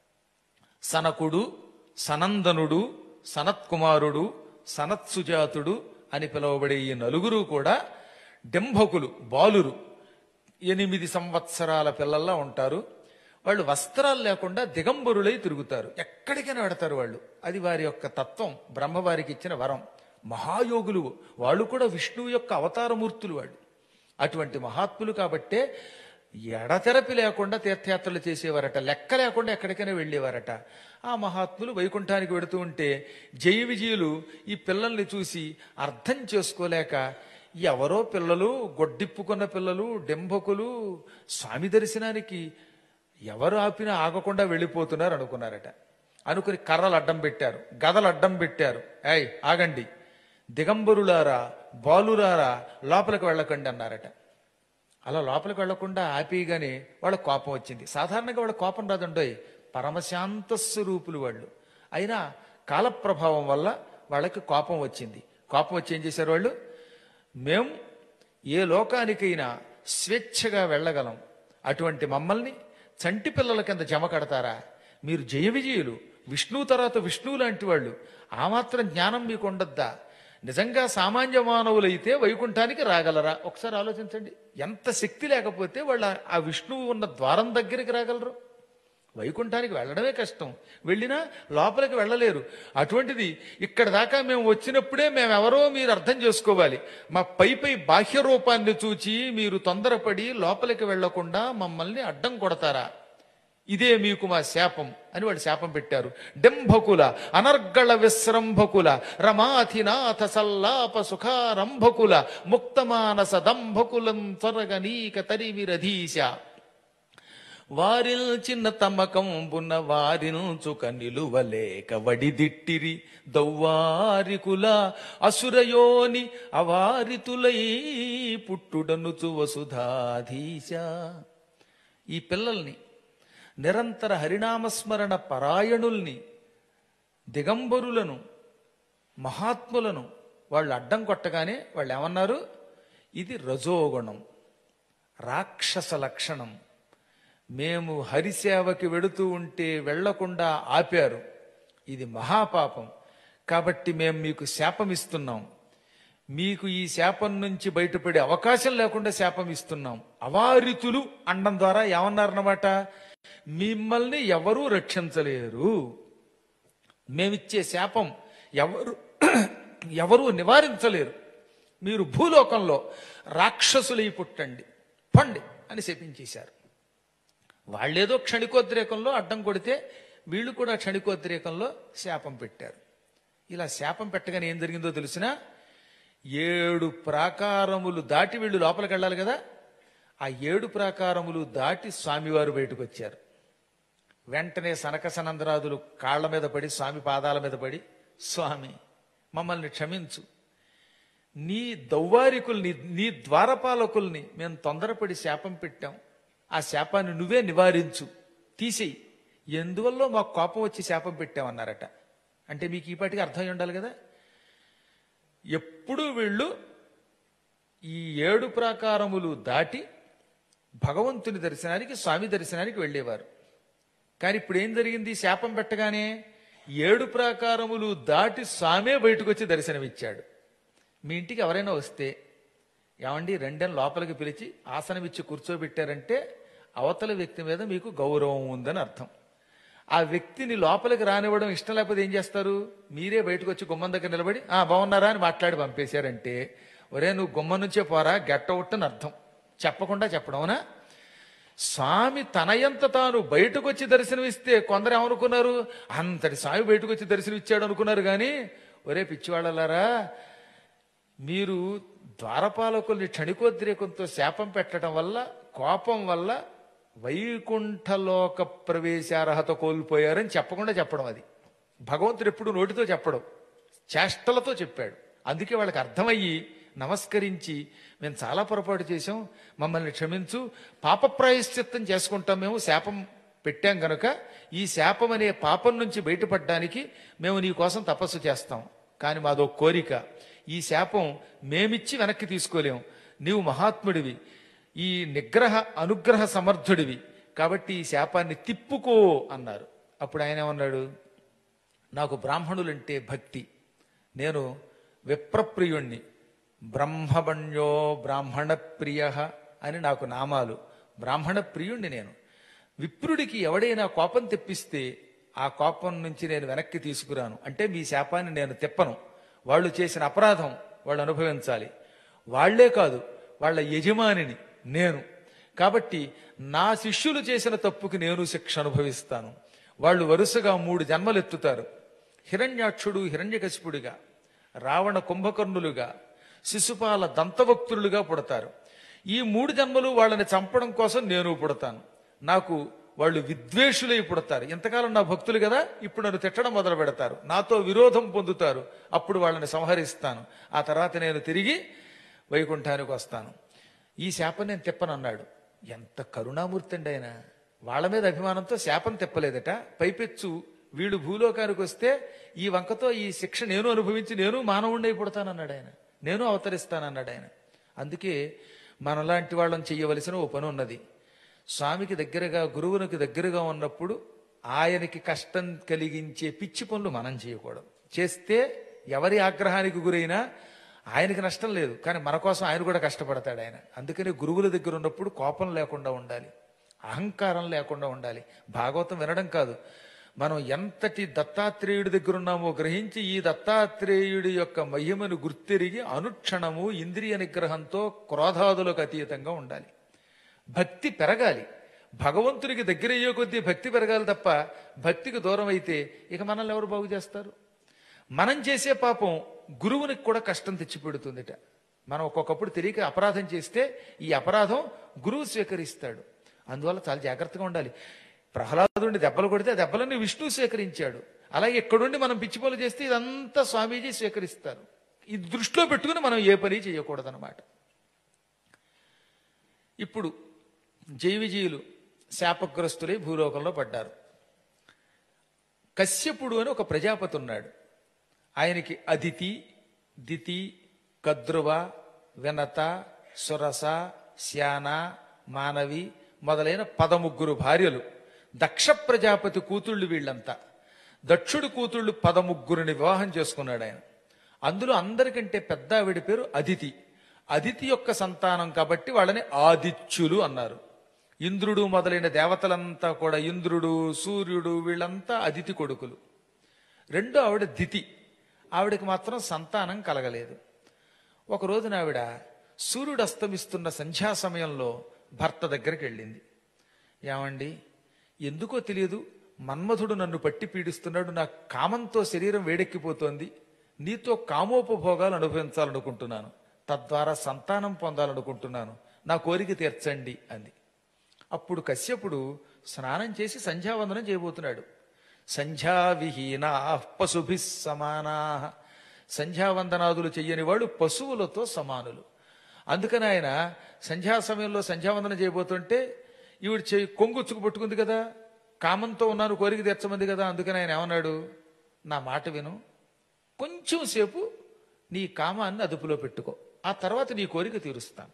సనకుడు సనందనుడు సనత్కుమారుడు సనత్సుజాతుడు అని పిలువబడే ఈ నలుగురు కూడా డింభకులు బాలురు ఎనిమిది సంవత్సరాల పిల్లల్లా ఉంటారు వాళ్ళు వస్త్రాలు లేకుండా దిగంబరులై తిరుగుతారు ఎక్కడికైనా పెడతారు వాళ్ళు అది వారి యొక్క తత్వం బ్రహ్మవారికి ఇచ్చిన వరం మహాయోగులు వాళ్ళు కూడా విష్ణువు యొక్క అవతారమూర్తులు వాళ్ళు అటువంటి మహాత్ములు కాబట్టే ఎడతెరపి లేకుండా తీర్థయాత్రలు చేసేవారట లెక్క లేకుండా ఎక్కడికైనా వెళ్ళేవారట ఆ మహాత్ములు వైకుంఠానికి వెడుతూ ఉంటే జయ విజయులు ఈ పిల్లల్ని చూసి అర్థం చేసుకోలేక ఎవరో పిల్లలు గొడ్డిప్పుకున్న పిల్లలు డెంబకులు స్వామి దర్శనానికి ఎవరు ఆపినా ఆగకుండా వెళ్ళిపోతున్నారు అనుకున్నారట అనుకుని కర్రలు అడ్డం పెట్టారు గదలు అడ్డం పెట్టారు ఏయ్ ఆగండి దిగంబరులారా బాలురారా లోపలికి వెళ్ళకండి అన్నారట అలా లోపలికి వెళ్లకుండా ఆపేయగానే వాళ్ళ కోపం వచ్చింది సాధారణంగా వాళ్ళ కోపం రాదండోయ్ పరమశాంత స్వరూపులు వాళ్ళు అయినా కాలప్రభావం వల్ల వాళ్ళకి కోపం వచ్చింది కోపం వచ్చి ఏం చేశారు వాళ్ళు మేం ఏ లోకానికైనా స్వేచ్ఛగా వెళ్ళగలం అటువంటి మమ్మల్ని చంటి పిల్లల కింద జమ కడతారా మీరు జయ విజయులు విష్ణువు తర్వాత విష్ణువు లాంటి వాళ్ళు ఆ మాత్రం జ్ఞానం మీకు ఉండద్దా నిజంగా సామాన్య మానవులైతే వైకుంఠానికి రాగలరా ఒకసారి ఆలోచించండి ఎంత శక్తి లేకపోతే వాళ్ళు ఆ- ఆ విష్ణువు ఉన్న ద్వారం దగ్గరికి రాగలరు వైకుంఠానికి వెళ్ళడమే కష్టం వెళ్ళినా లోపలికి వెళ్ళలేరు అటువంటిది ఇక్కడ దాకా మేము వచ్చినప్పుడే మేము ఎవరో మీరు అర్థం చేసుకోవాలి మా పై పై బాహ్య రూపాన్ని చూచి మీరు తొందరపడి లోపలికి వెళ్లకుండా మమ్మల్ని అడ్డం కొడతారా ఇదే మీకు మా శాపం అని వాళ్ళు శాపం పెట్టారు డెంభకుల అనర్గళ విశ్రంభకుల రమాధినాథ సల్లాప సుఖారంభకుల ముక్తమానస దంభకులం త్వరగనీక తరివిరధీశ వారిల్చిన తమకంబున వారిల్చుక నిలువలేక వడిదిట్టిరి దౌవారికుల అసురయోని అవారితులై పుట్టుడనుచు వసుధాధీశ ఈ పిల్లల్ని నిరంతర హరినామస్మరణ పరాయణుల్ని దిగంబరులను మహాత్ములను వాళ్ళు అడ్డం కొట్టగానే వాళ్ళు ఏమన్నారు ఇది రజోగుణం రాక్షస లక్షణం మేము హరిసేవకి వెడుతూ ఉంటే వెళ్లకుండా ఆపారు ఇది మహాపాపం కాబట్టి మేము మీకు శాపం ఇస్తున్నాం మీకు ఈ శాపం నుంచి బయటపడే అవకాశం లేకుండా శాపం ఇస్తున్నాం అవారితులు అండం ద్వారా ఏమన్నారన్నమాట మిమ్మల్ని ఎవరూ రక్షించలేరు మేమిచ్చే శాపం ఎవరు ఎవరు నివారించలేరు మీరు భూలోకంలో రాక్షసులై పుట్టండి పండి అని శపించేశారు వాళ్ళేదో క్షణికోద్రేకంలో అడ్డం కొడితే వీళ్ళు కూడా క్షణికోద్రేకంలో శాపం పెట్టారు ఇలా శాపం పెట్టగానే ఏం జరిగిందో తెలిసిన ఏడు ప్రాకారములు దాటి వీళ్ళు లోపలికి వెళ్ళాలి కదా ఆ ఏడు ప్రాకారములు దాటి స్వామివారు బయటకు వచ్చారు వెంటనే సనక సనందరాదులు కాళ్ల మీద పడి స్వామి పాదాల మీద పడి స్వామి మమ్మల్ని క్షమించు నీ దౌవారికుల్ని నీ ద్వారపాలకుల్ని మేము తొందరపడి శాపం పెట్టాం ఆ శాపాన్ని నువ్వే నివారించు తీసేయి ఎందువల్ల మాకు కోపం వచ్చి శాపం పెట్టామన్నారట అంటే మీకు ఈ పాటికి అర్థమై ఉండాలి కదా ఎప్పుడు వీళ్ళు ఈ ఏడు ప్రాకారములు దాటి భగవంతుని దర్శనానికి స్వామి దర్శనానికి వెళ్ళేవారు కానీ ఇప్పుడు ఏం జరిగింది శాపం పెట్టగానే ఏడు ప్రాకారములు దాటి స్వామే బయటకు వచ్చి దర్శనమిచ్చాడు మీ ఇంటికి ఎవరైనా వస్తే ఏమండి రెండని లోపలికి పిలిచి ఆసనం ఇచ్చి కూర్చోబెట్టారంటే అవతల వ్యక్తి మీద మీకు గౌరవం ఉందని అర్థం ఆ వ్యక్తిని లోపలికి రానివ్వడం ఇష్టం లేకపోతే ఏం చేస్తారు మీరే బయటకు వచ్చి గుమ్మం దగ్గర నిలబడి ఆ బాగున్నారా అని మాట్లాడి పంపేశారంటే ఒరే నువ్వు గుమ్మం నుంచే పోరా గెట్ అవుట్ అని అర్థం చెప్పకుండా చెప్పడం అవునా స్వామి తనయంత తాను బయటకు వచ్చి దర్శనమిస్తే కొందరు ఏమనుకున్నారు అంతటి స్వామి బయటకు వచ్చి దర్శనం ఇచ్చాడు అనుకున్నారు కానీ ఒరే పిచ్చివాళ్ళలారా మీరు ద్వారపాలకుల్ని క్షణికోద్రేకంతో శాపం పెట్టడం వల్ల కోపం వల్ల వైకుంఠలోక ప్రవేశార్హత కోల్పోయారని చెప్పకుండా చెప్పడం అది భగవంతుడు ఎప్పుడు నోటితో చెప్పడం చేష్టలతో చెప్పాడు అందుకే వాళ్ళకి అర్థమయ్యి నమస్కరించి మేము చాలా పొరపాటు చేశాం మమ్మల్ని క్షమించు పాప ప్రాయశ్చిత్తం చేసుకుంటాం మేము శాపం పెట్టాం గనుక ఈ శాపం అనే పాపం నుంచి బయటపడడానికి మేము నీ కోసం తపస్సు చేస్తాం కానీ మాదో కోరిక ఈ శాపం మేమిచ్చి వెనక్కి తీసుకోలేము నీవు మహాత్ముడివి ఈ నిగ్రహ అనుగ్రహ సమర్థుడివి కాబట్టి ఈ శాపాన్ని తిప్పుకో అన్నారు అప్పుడు ఆయన ఏమన్నాడు నాకు బ్రాహ్మణులంటే భక్తి నేను విప్రప్రియుణ్ణి బ్రహ్మబణ్యో బ్రాహ్మణ ప్రియ అని నాకు నామాలు బ్రాహ్మణ ప్రియుణ్ణి నేను విప్రుడికి ఎవడైనా కోపం తెప్పిస్తే ఆ కోపం నుంచి నేను వెనక్కి తీసుకురాను అంటే మీ శాపాన్ని నేను తిప్పను వాళ్ళు చేసిన అపరాధం వాళ్ళు అనుభవించాలి వాళ్లే కాదు వాళ్ళ యజమానిని నేను కాబట్టి నా శిష్యులు చేసిన తప్పుకి నేను శిక్ష అనుభవిస్తాను వాళ్ళు వరుసగా మూడు జన్మలు ఎత్తుతారు హిరణ్యాక్షుడు హిరణ్యకశిపుడిగా రావణ కుంభకర్ణులుగా శిశుపాల దంతవక్తులుగా పుడతారు ఈ మూడు జన్మలు వాళ్ళని చంపడం కోసం నేను పుడతాను నాకు వాళ్ళు విద్వేషులై పుడతారు ఇంతకాలం నా భక్తులు కదా ఇప్పుడు నన్ను తిట్టడం మొదలు పెడతారు నాతో విరోధం పొందుతారు అప్పుడు వాళ్ళని సంహరిస్తాను ఆ తర్వాత నేను తిరిగి వైకుంఠానికి వస్తాను ఈ శాపం నేను తిప్పనన్నాడు ఎంత కరుణామూర్తి అండి ఆయన వాళ్ళ మీద అభిమానంతో శాపం తిప్పలేదట పైపెచ్చు వీడు భూలోకానికి వస్తే ఈ వంకతో ఈ శిక్ష నేను అనుభవించి నేను మానవుండై పుడతానన్నాడు ఆయన నేను అవతరిస్తానన్నాడు ఆయన అందుకే మనలాంటి వాళ్ళని చెయ్యవలసిన ఓ పని ఉన్నది స్వామికి దగ్గరగా గురువునికి దగ్గరగా ఉన్నప్పుడు ఆయనకి కష్టం కలిగించే పిచ్చి పనులు మనం చేయకూడదు చేస్తే ఎవరి ఆగ్రహానికి గురైనా ఆయనకి నష్టం లేదు కానీ మన కోసం ఆయన కూడా కష్టపడతాడు ఆయన అందుకని గురువుల దగ్గర ఉన్నప్పుడు కోపం లేకుండా ఉండాలి అహంకారం లేకుండా ఉండాలి భాగవతం వినడం కాదు మనం ఎంతటి దత్తాత్రేయుడి దగ్గర ఉన్నామో గ్రహించి ఈ దత్తాత్రేయుడి యొక్క మహిమను గుర్తెరిగి అనుక్షణము ఇంద్రియ నిగ్రహంతో క్రోధాదులకు అతీతంగా ఉండాలి భక్తి పెరగాలి భగవంతునికి దగ్గర అయ్యే కొద్దీ భక్తి పెరగాలి తప్ప భక్తికి దూరం అయితే ఇక మనల్ని ఎవరు బాగు చేస్తారు మనం చేసే పాపం గురువునికి కూడా కష్టం తెచ్చిపెడుతుందిట మనం ఒక్కొక్కప్పుడు తెలియక అపరాధం చేస్తే ఈ అపరాధం గురువు స్వీకరిస్తాడు అందువల్ల చాలా జాగ్రత్తగా ఉండాలి ప్రహ్లాదుడిని దెబ్బలు కొడితే ఆ దెబ్బలన్నీ విష్ణువు స్వీకరించాడు అలాగే ఎక్కడుండి మనం పిచ్చిపోలు చేస్తే ఇదంతా స్వామీజీ స్వీకరిస్తారు ఇది దృష్టిలో పెట్టుకుని మనం ఏ పని చేయకూడదన్నమాట ఇప్పుడు జైవిజీయులు శాపగ్రస్తులై భూలోకంలో పడ్డారు కశ్యపుడు అని ఒక ప్రజాపతి ఉన్నాడు ఆయనకి అదితి దితి కద్రువ వినత సురస శ్యాన మానవి మొదలైన పదముగ్గురు భార్యలు దక్ష ప్రజాపతి కూతుళ్ళు వీళ్ళంతా దక్షుడి కూతుళ్ళు పదముగ్గురిని వివాహం చేసుకున్నాడు ఆయన అందులో అందరికంటే పెద్ద ఆవిడ పేరు అదితి అదితి యొక్క సంతానం కాబట్టి వాళ్ళని ఆదిత్యులు అన్నారు ఇంద్రుడు మొదలైన దేవతలంతా కూడా ఇంద్రుడు సూర్యుడు వీళ్ళంతా అదితి కొడుకులు రెండో ఆవిడ దితి ఆవిడకి మాత్రం సంతానం కలగలేదు ఒక రోజున ఆవిడ సూర్యుడు అస్తమిస్తున్న సంధ్యా సమయంలో భర్త దగ్గరికి వెళ్ళింది ఏమండి ఎందుకో తెలియదు మన్మధుడు నన్ను పట్టి పీడిస్తున్నాడు నా కామంతో శరీరం వేడెక్కిపోతోంది నీతో కామోపభోగాలు అనుభవించాలనుకుంటున్నాను తద్వారా సంతానం పొందాలనుకుంటున్నాను నా కోరిక తీర్చండి అంది అప్పుడు కశ్యపుడు స్నానం చేసి సంధ్యావందనం చేయబోతున్నాడు సంధ్యా విహీనా పశుభి సమానా సంధ్యావందనాదులు చెయ్యని వాడు పశువులతో సమానులు అందుకని ఆయన సంధ్యా సమయంలో సంధ్యావందనం చేయబోతుంటే ఈవిడ చెయ్యి కొంగుచ్చుకు పట్టుకుంది కదా కామంతో ఉన్నాను కోరిక తీర్చమంది కదా అందుకని ఆయన ఏమన్నాడు నా మాట విను కొంచెం సేపు నీ కామాన్ని అదుపులో పెట్టుకో ఆ తర్వాత నీ కోరిక తీరుస్తాను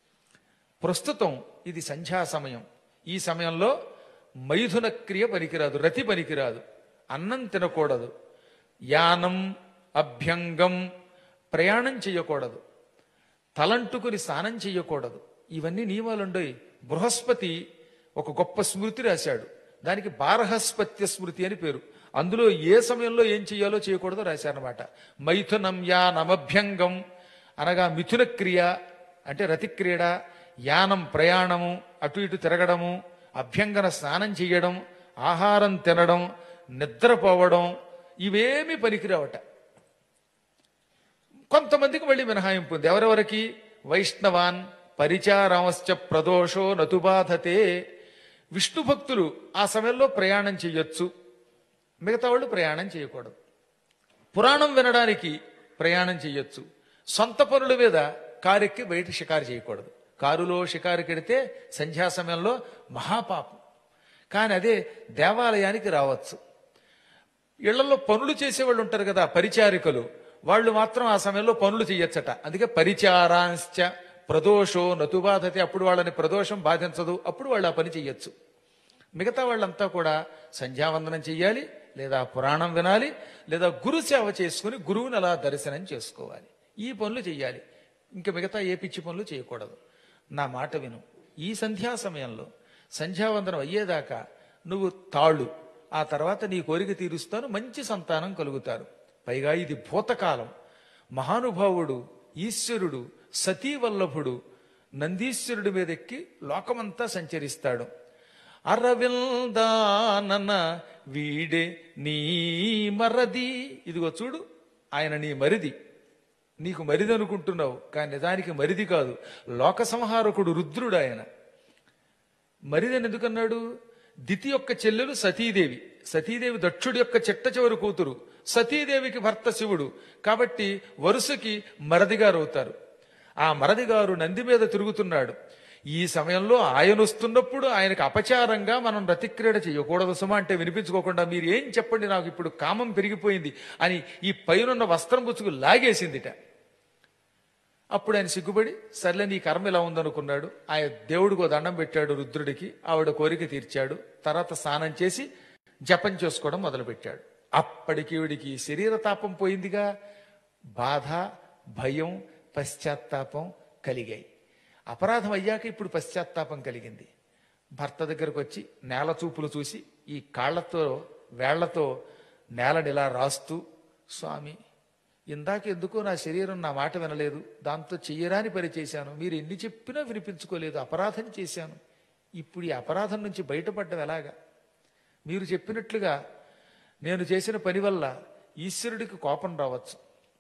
ప్రస్తుతం ఇది సంధ్యా సమయం ఈ సమయంలో మైథున క్రియ పనికిరాదు రతి పనికిరాదు అన్నం తినకూడదు యానం అభ్యంగం ప్రయాణం చేయకూడదు తలంటుకుని స్నానం చేయకూడదు ఇవన్నీ నియమాలుండయి బృహస్పతి ఒక గొప్ప స్మృతి రాశాడు దానికి బారహస్పత్య స్మృతి అని పేరు అందులో ఏ సమయంలో ఏం చేయాలో చేయకూడదో రాశారనమాట మైథునం యానమభ్యంగం అనగా మిథున క్రియ అంటే రతిక్రీడ యానం ప్రయాణము అటు ఇటు తిరగడము అభ్యంగన స్నానం చేయడం ఆహారం తినడం నిద్రపోవడం ఇవేమీ పనికిరావట కొంతమందికి మళ్ళీ మినహాయింపు ఉంది ఎవరెవరికి వైష్ణవాన్ పరిచారామశ్చ ప్రదోషో నతుబాధతే విష్ణు భక్తులు ఆ సమయంలో ప్రయాణం చేయొచ్చు మిగతా వాళ్ళు ప్రయాణం చేయకూడదు పురాణం వినడానికి ప్రయాణం చేయొచ్చు సొంత పనుల మీద కారెక్కి బయట షికారు చేయకూడదు కారులో షికారుకి వెడితే సంధ్యా సమయంలో మహాపాపం కానీ అదే దేవాలయానికి రావచ్చు ఇళ్లలో పనులు చేసేవాళ్ళు ఉంటారు కదా పరిచారికలు వాళ్ళు మాత్రం ఆ సమయంలో పనులు చేయొచ్చట అందుకే పరిచారాంశ్చ ప్రదోషో నతుబాధతే అప్పుడు వాళ్ళని ప్రదోషం బాధించదు అప్పుడు వాళ్ళు ఆ పని చెయ్యొచ్చు మిగతా వాళ్ళంతా కూడా సంధ్యావందనం చెయ్యాలి లేదా పురాణం వినాలి లేదా గురు సేవ చేసుకుని గురువుని అలా దర్శనం చేసుకోవాలి ఈ పనులు చెయ్యాలి ఇంకా మిగతా ఏ పిచ్చి పనులు చేయకూడదు నా మాట విను ఈ సంధ్యా సమయంలో సంధ్యావందనం అయ్యేదాకా నువ్వు తాళ్ళు ఆ తర్వాత నీ కోరిక తీరుస్తాను మంచి సంతానం కలుగుతారు పైగా ఇది భూతకాలం మహానుభావుడు ఈశ్వరుడు సతీవల్లభుడు నందీశ్వరుడి మీద ఎక్కి లోకమంతా సంచరిస్తాడు అరవిందానన వీడే నీ మరది ఇదిగో చూడు ఆయన నీ మరిది నీకు మరిది అనుకుంటున్నావు కానీ నిజానికి మరిది కాదు లోక సంహారకుడు రుద్రుడు ఆయన మరిదని ఎందుకన్నాడు దితి యొక్క చెల్లెలు సతీదేవి సతీదేవి దక్షుడి యొక్క చిట్ట చివరి కూతురు సతీదేవికి భర్త శివుడు కాబట్టి వరుసకి మరదిగారు అవుతారు ఆ మరదిగారు నంది మీద తిరుగుతున్నాడు ఈ సమయంలో ఆయన వస్తున్నప్పుడు ఆయనకు అపచారంగా మనం రతిక్రీడ చేయకూడదు సుమా అంటే వినిపించుకోకుండా మీరు ఏం చెప్పండి నాకు ఇప్పుడు కామం పెరిగిపోయింది అని ఈ పైనున్న వస్త్రం పుచ్చుకు లాగేసిందిట అప్పుడు ఆయన సిగ్గుపడి సర్లే నీ కర్మ ఇలా ఉందనుకున్నాడు ఆయన దేవుడికి ఓ దండం పెట్టాడు రుద్రుడికి ఆవిడ కోరిక తీర్చాడు తర్వాత స్నానం చేసి జపం చేసుకోవడం మొదలుపెట్టాడు అప్పటికి ఈవిడికి శరీర తాపం పోయిందిగా బాధ భయం పశ్చాత్తాపం కలిగాయి అపరాధం అయ్యాక ఇప్పుడు పశ్చాత్తాపం కలిగింది భర్త దగ్గరకు వచ్చి నేల చూపులు చూసి ఈ కాళ్లతో వేళ్లతో నేలని ఇలా రాస్తూ స్వామి ఇందాక ఎందుకో నా శరీరం నా మాట వినలేదు దాంతో చెయ్యరాని పని చేశాను మీరు ఎన్ని చెప్పినా వినిపించుకోలేదు అపరాధం చేశాను ఇప్పుడు ఈ అపరాధం నుంచి బయటపడ్డం ఎలాగా మీరు చెప్పినట్లుగా నేను చేసిన పని వల్ల ఈశ్వరుడికి కోపం రావచ్చు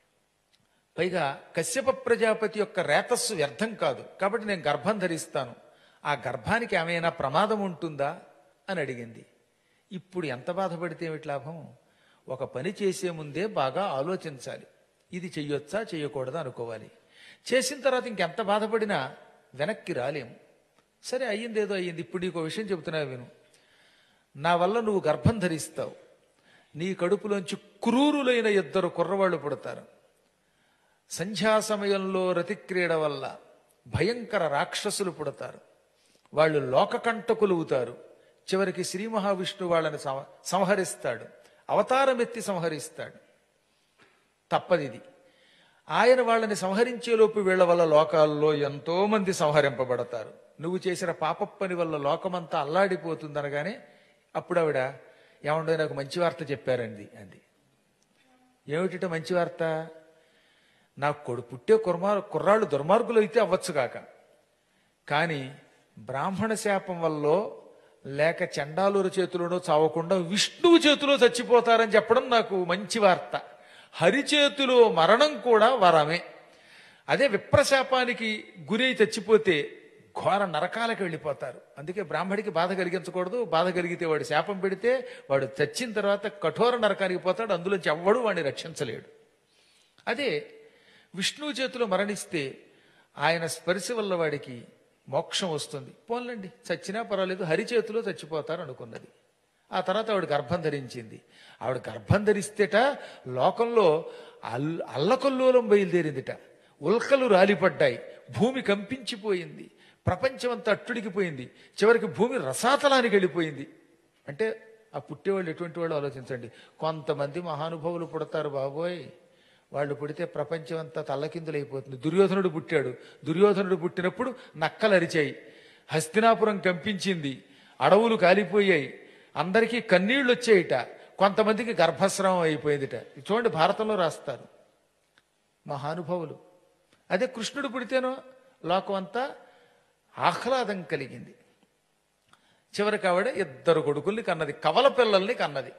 పైగా కశ్యప ప్రజాపతి యొక్క రేతస్సు వ్యర్థం కాదు కాబట్టి నేను గర్భం ధరిస్తాను ఆ గర్భానికి ఏమైనా ప్రమాదం ఉంటుందా అని అడిగింది ఇప్పుడు ఎంత బాధపడితే ఏమిటి లాభం ఒక పని చేసే ముందే బాగా ఆలోచించాలి ఇది చెయ్యొచ్చా చెయ్యకూడదా అనుకోవాలి చేసిన తర్వాత ఇంకెంత బాధపడినా వెనక్కి రాలేం సరే అయ్యింది ఏదో అయ్యింది ఇప్పుడు నీకు విషయం చెబుతున్నా విను నా వల్ల నువ్వు గర్భం ధరిస్తావు నీ కడుపులోంచి క్రూరులైన ఇద్దరు కుర్రవాళ్ళు పుడతారు సంధ్యా సమయంలో రతిక్రీడ వల్ల భయంకర రాక్షసులు పుడతారు వాళ్ళు లోకకంటకులువుతారు చివరికి శ్రీ మహావిష్ణు వాళ్ళని సంహ- సంహరిస్తాడు అవతారమెత్తి సంహరిస్తాడు తప్పదిది ఆయన వాళ్ళని సంహరించేలోపు వీళ్ళ వల్ల లోకాల్లో ఎంతో మంది సంహరింపబడతారు నువ్వు చేసిన పాపప్పని వల్ల లోకమంతా అల్లాడిపోతుందనగానే అప్పుడు ఆవిడ ఏమండో నాకు మంచి వార్త చెప్పారండి అంది ఏమిటిట మంచి వార్త నా కొడు పుట్టే కుర్మార్ కుర్రాళ్ళు దుర్మార్గులు అయితే అవ్వచ్చు కాక కానీ బ్రాహ్మణ శాపం వల్ల లేక చండాలుర చేతిలోనో చావకుండా విష్ణువు చేతిలో చచ్చిపోతారని చెప్పడం నాకు మంచి వార్త హరి చేతిలో మరణం కూడా వరమే అదే విప్రశాపానికి గురై చచ్చిపోతే ఘోర నరకాలకు వెళ్ళిపోతారు అందుకే బ్రాహ్మడికి బాధ కలిగించకూడదు బాధ కలిగితే వాడు శాపం పెడితే వాడు చచ్చిన తర్వాత కఠోర నరకానికి పోతాడు అందులోంచి ఎవ్వడు వాడిని రక్షించలేడు అదే విష్ణువు చేతిలో మరణిస్తే ఆయన స్పర్శ వల్ల వాడికి మోక్షం వస్తుంది పోన్లండి చచ్చినా పర్వాలేదు హరి చేతిలో చచ్చిపోతారు అనుకున్నది ఆ తర్వాత ఆవిడ గర్భం ధరించింది ఆవిడ గర్భం ధరిస్తేట లోకంలో అల్ అల్లకల్లోలం బయలుదేరిందిట ఉల్కలు రాలిపడ్డాయి భూమి కంపించిపోయింది ప్రపంచం అంతా అట్టుడికిపోయింది చివరికి భూమి రసాతలానికి వెళ్ళిపోయింది అంటే ఆ పుట్టేవాళ్ళు ఎటువంటి వాళ్ళు ఆలోచించండి కొంతమంది మహానుభావులు పుడతారు బాబోయ్ వాళ్ళు పుడితే ప్రపంచం అంతా తల్లకిందులైపోతుంది దుర్యోధనుడు పుట్టాడు దుర్యోధనుడు పుట్టినప్పుడు నక్కలు అరిచాయి హస్తినాపురం కంపించింది అడవులు కాలిపోయాయి అందరికీ కన్నీళ్లు వచ్చాయిట కొంతమందికి గర్భస్రావం అయిపోయిందిట ఇది చూడండి భారతంలో రాస్తారు మహానుభావులు అదే కృష్ణుడు పుడితేనో లోకం అంతా ఆహ్లాదం కలిగింది చివరికి ఆవిడ ఇద్దరు కొడుకుల్ని కన్నది కవల పిల్లల్ని కన్నది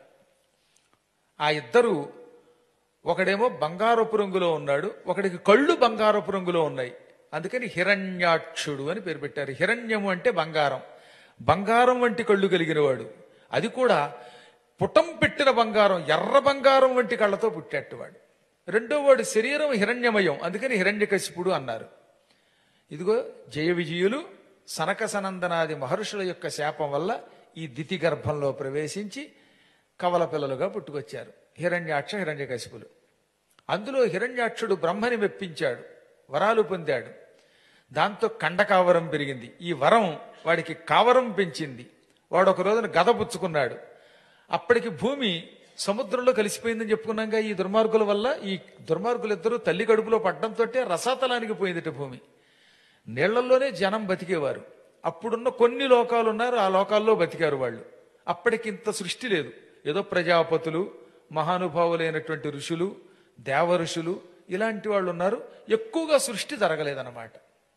ఆ ఇద్దరు ఒకడేమో బంగారపు రంగులో ఉన్నాడు ఒకడికి కళ్ళు బంగారపు రంగులో ఉన్నాయి అందుకని హిరణ్యాక్షుడు అని పేరు పెట్టారు హిరణ్యము అంటే బంగారం బంగారం వంటి కళ్ళు కలిగిన వాడు అది కూడా పుటం పెట్టిన బంగారం ఎర్ర బంగారం వంటి కళ్ళతో పుట్టేట్టువాడు రెండో వాడు శరీరం హిరణ్యమయం అందుకని హిరణ్యకశిపుడు అన్నారు ఇదిగో జయ విజయులు సనక సనందనాది మహర్షుల యొక్క శాపం వల్ల ఈ దితి గర్భంలో ప్రవేశించి కవల పిల్లలుగా పుట్టుకొచ్చారు హిరణ్యాక్ష హిరణ్యకశిపులు అందులో హిరణ్యాక్షుడు బ్రహ్మని మెప్పించాడు వరాలు పొందాడు దాంతో కండకావరం పెరిగింది ఈ వరం వాడికి కావరం పెంచింది వాడు ఒక రోజున గద పుచ్చుకున్నాడు అప్పటికి భూమి సముద్రంలో కలిసిపోయిందని చెప్పుకున్నాగా ఈ దుర్మార్గుల వల్ల ఈ దుర్మార్గులిద్దరూ తల్లి కడుపులో పడ్డంతో రసాతలానికి పోయిందిట భూమి నీళ్లల్లోనే జనం బతికేవారు అప్పుడున్న కొన్ని లోకాలు ఉన్నారు ఆ లోకాల్లో బతికారు వాళ్ళు అప్పటికింత సృష్టి లేదు ఏదో ప్రజాపతులు మహానుభావులైనటువంటి ఋషులు దేవ ఋషులు ఇలాంటి వాళ్ళు ఉన్నారు ఎక్కువగా సృష్టి జరగలేదన్నమాట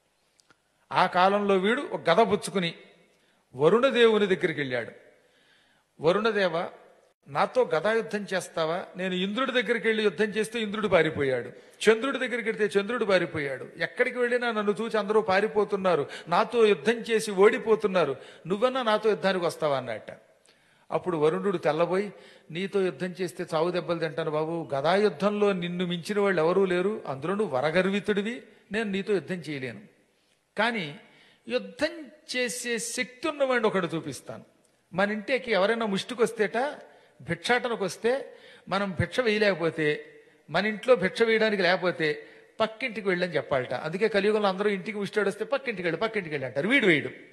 ఆ కాలంలో వీడు ఒక గద పుచ్చుకుని వరుణదేవుని దగ్గరికి వెళ్ళాడు వరుణదేవ నాతో గదాయుద్ధం చేస్తావా నేను ఇంద్రుడి దగ్గరికి వెళ్ళి యుద్ధం చేస్తే ఇంద్రుడు పారిపోయాడు చంద్రుడి దగ్గరికి వెళ్తే చంద్రుడు పారిపోయాడు ఎక్కడికి వెళ్ళినా నన్ను చూసి అందరూ పారిపోతున్నారు నాతో యుద్ధం చేసి ఓడిపోతున్నారు నువ్వన్నా నాతో యుద్ధానికి వస్తావా అన్నట్ట అప్పుడు వరుణుడు తెల్లబోయి నీతో యుద్ధం చేస్తే చావు దెబ్బలు తింటాను బాబు గదాయుద్ధంలో నిన్ను మించిన వాళ్ళు ఎవరూ లేరు అందులో నువ్వు వరగర్వితుడివి నేను నీతో యుద్ధం చేయలేను కానీ యుద్ధం చేసే శక్తి ఉన్నవాడిని ఒకడు చూపిస్తాను మన ఇంటికి ఎవరైనా ముష్టికొస్తేట భిక్షాటనకు వస్తే మనం భిక్ష వేయలేకపోతే మన ఇంట్లో భిక్ష వేయడానికి లేకపోతే పక్కింటికి వెళ్ళని చెప్పాలట అందుకే కలియుగంలో అందరూ ఇంటికి ముష్టాడు వస్తే పక్కింటికి వెళ్ళి పక్కింటికి వెళ్ళి అంటారు వీడు వేయడు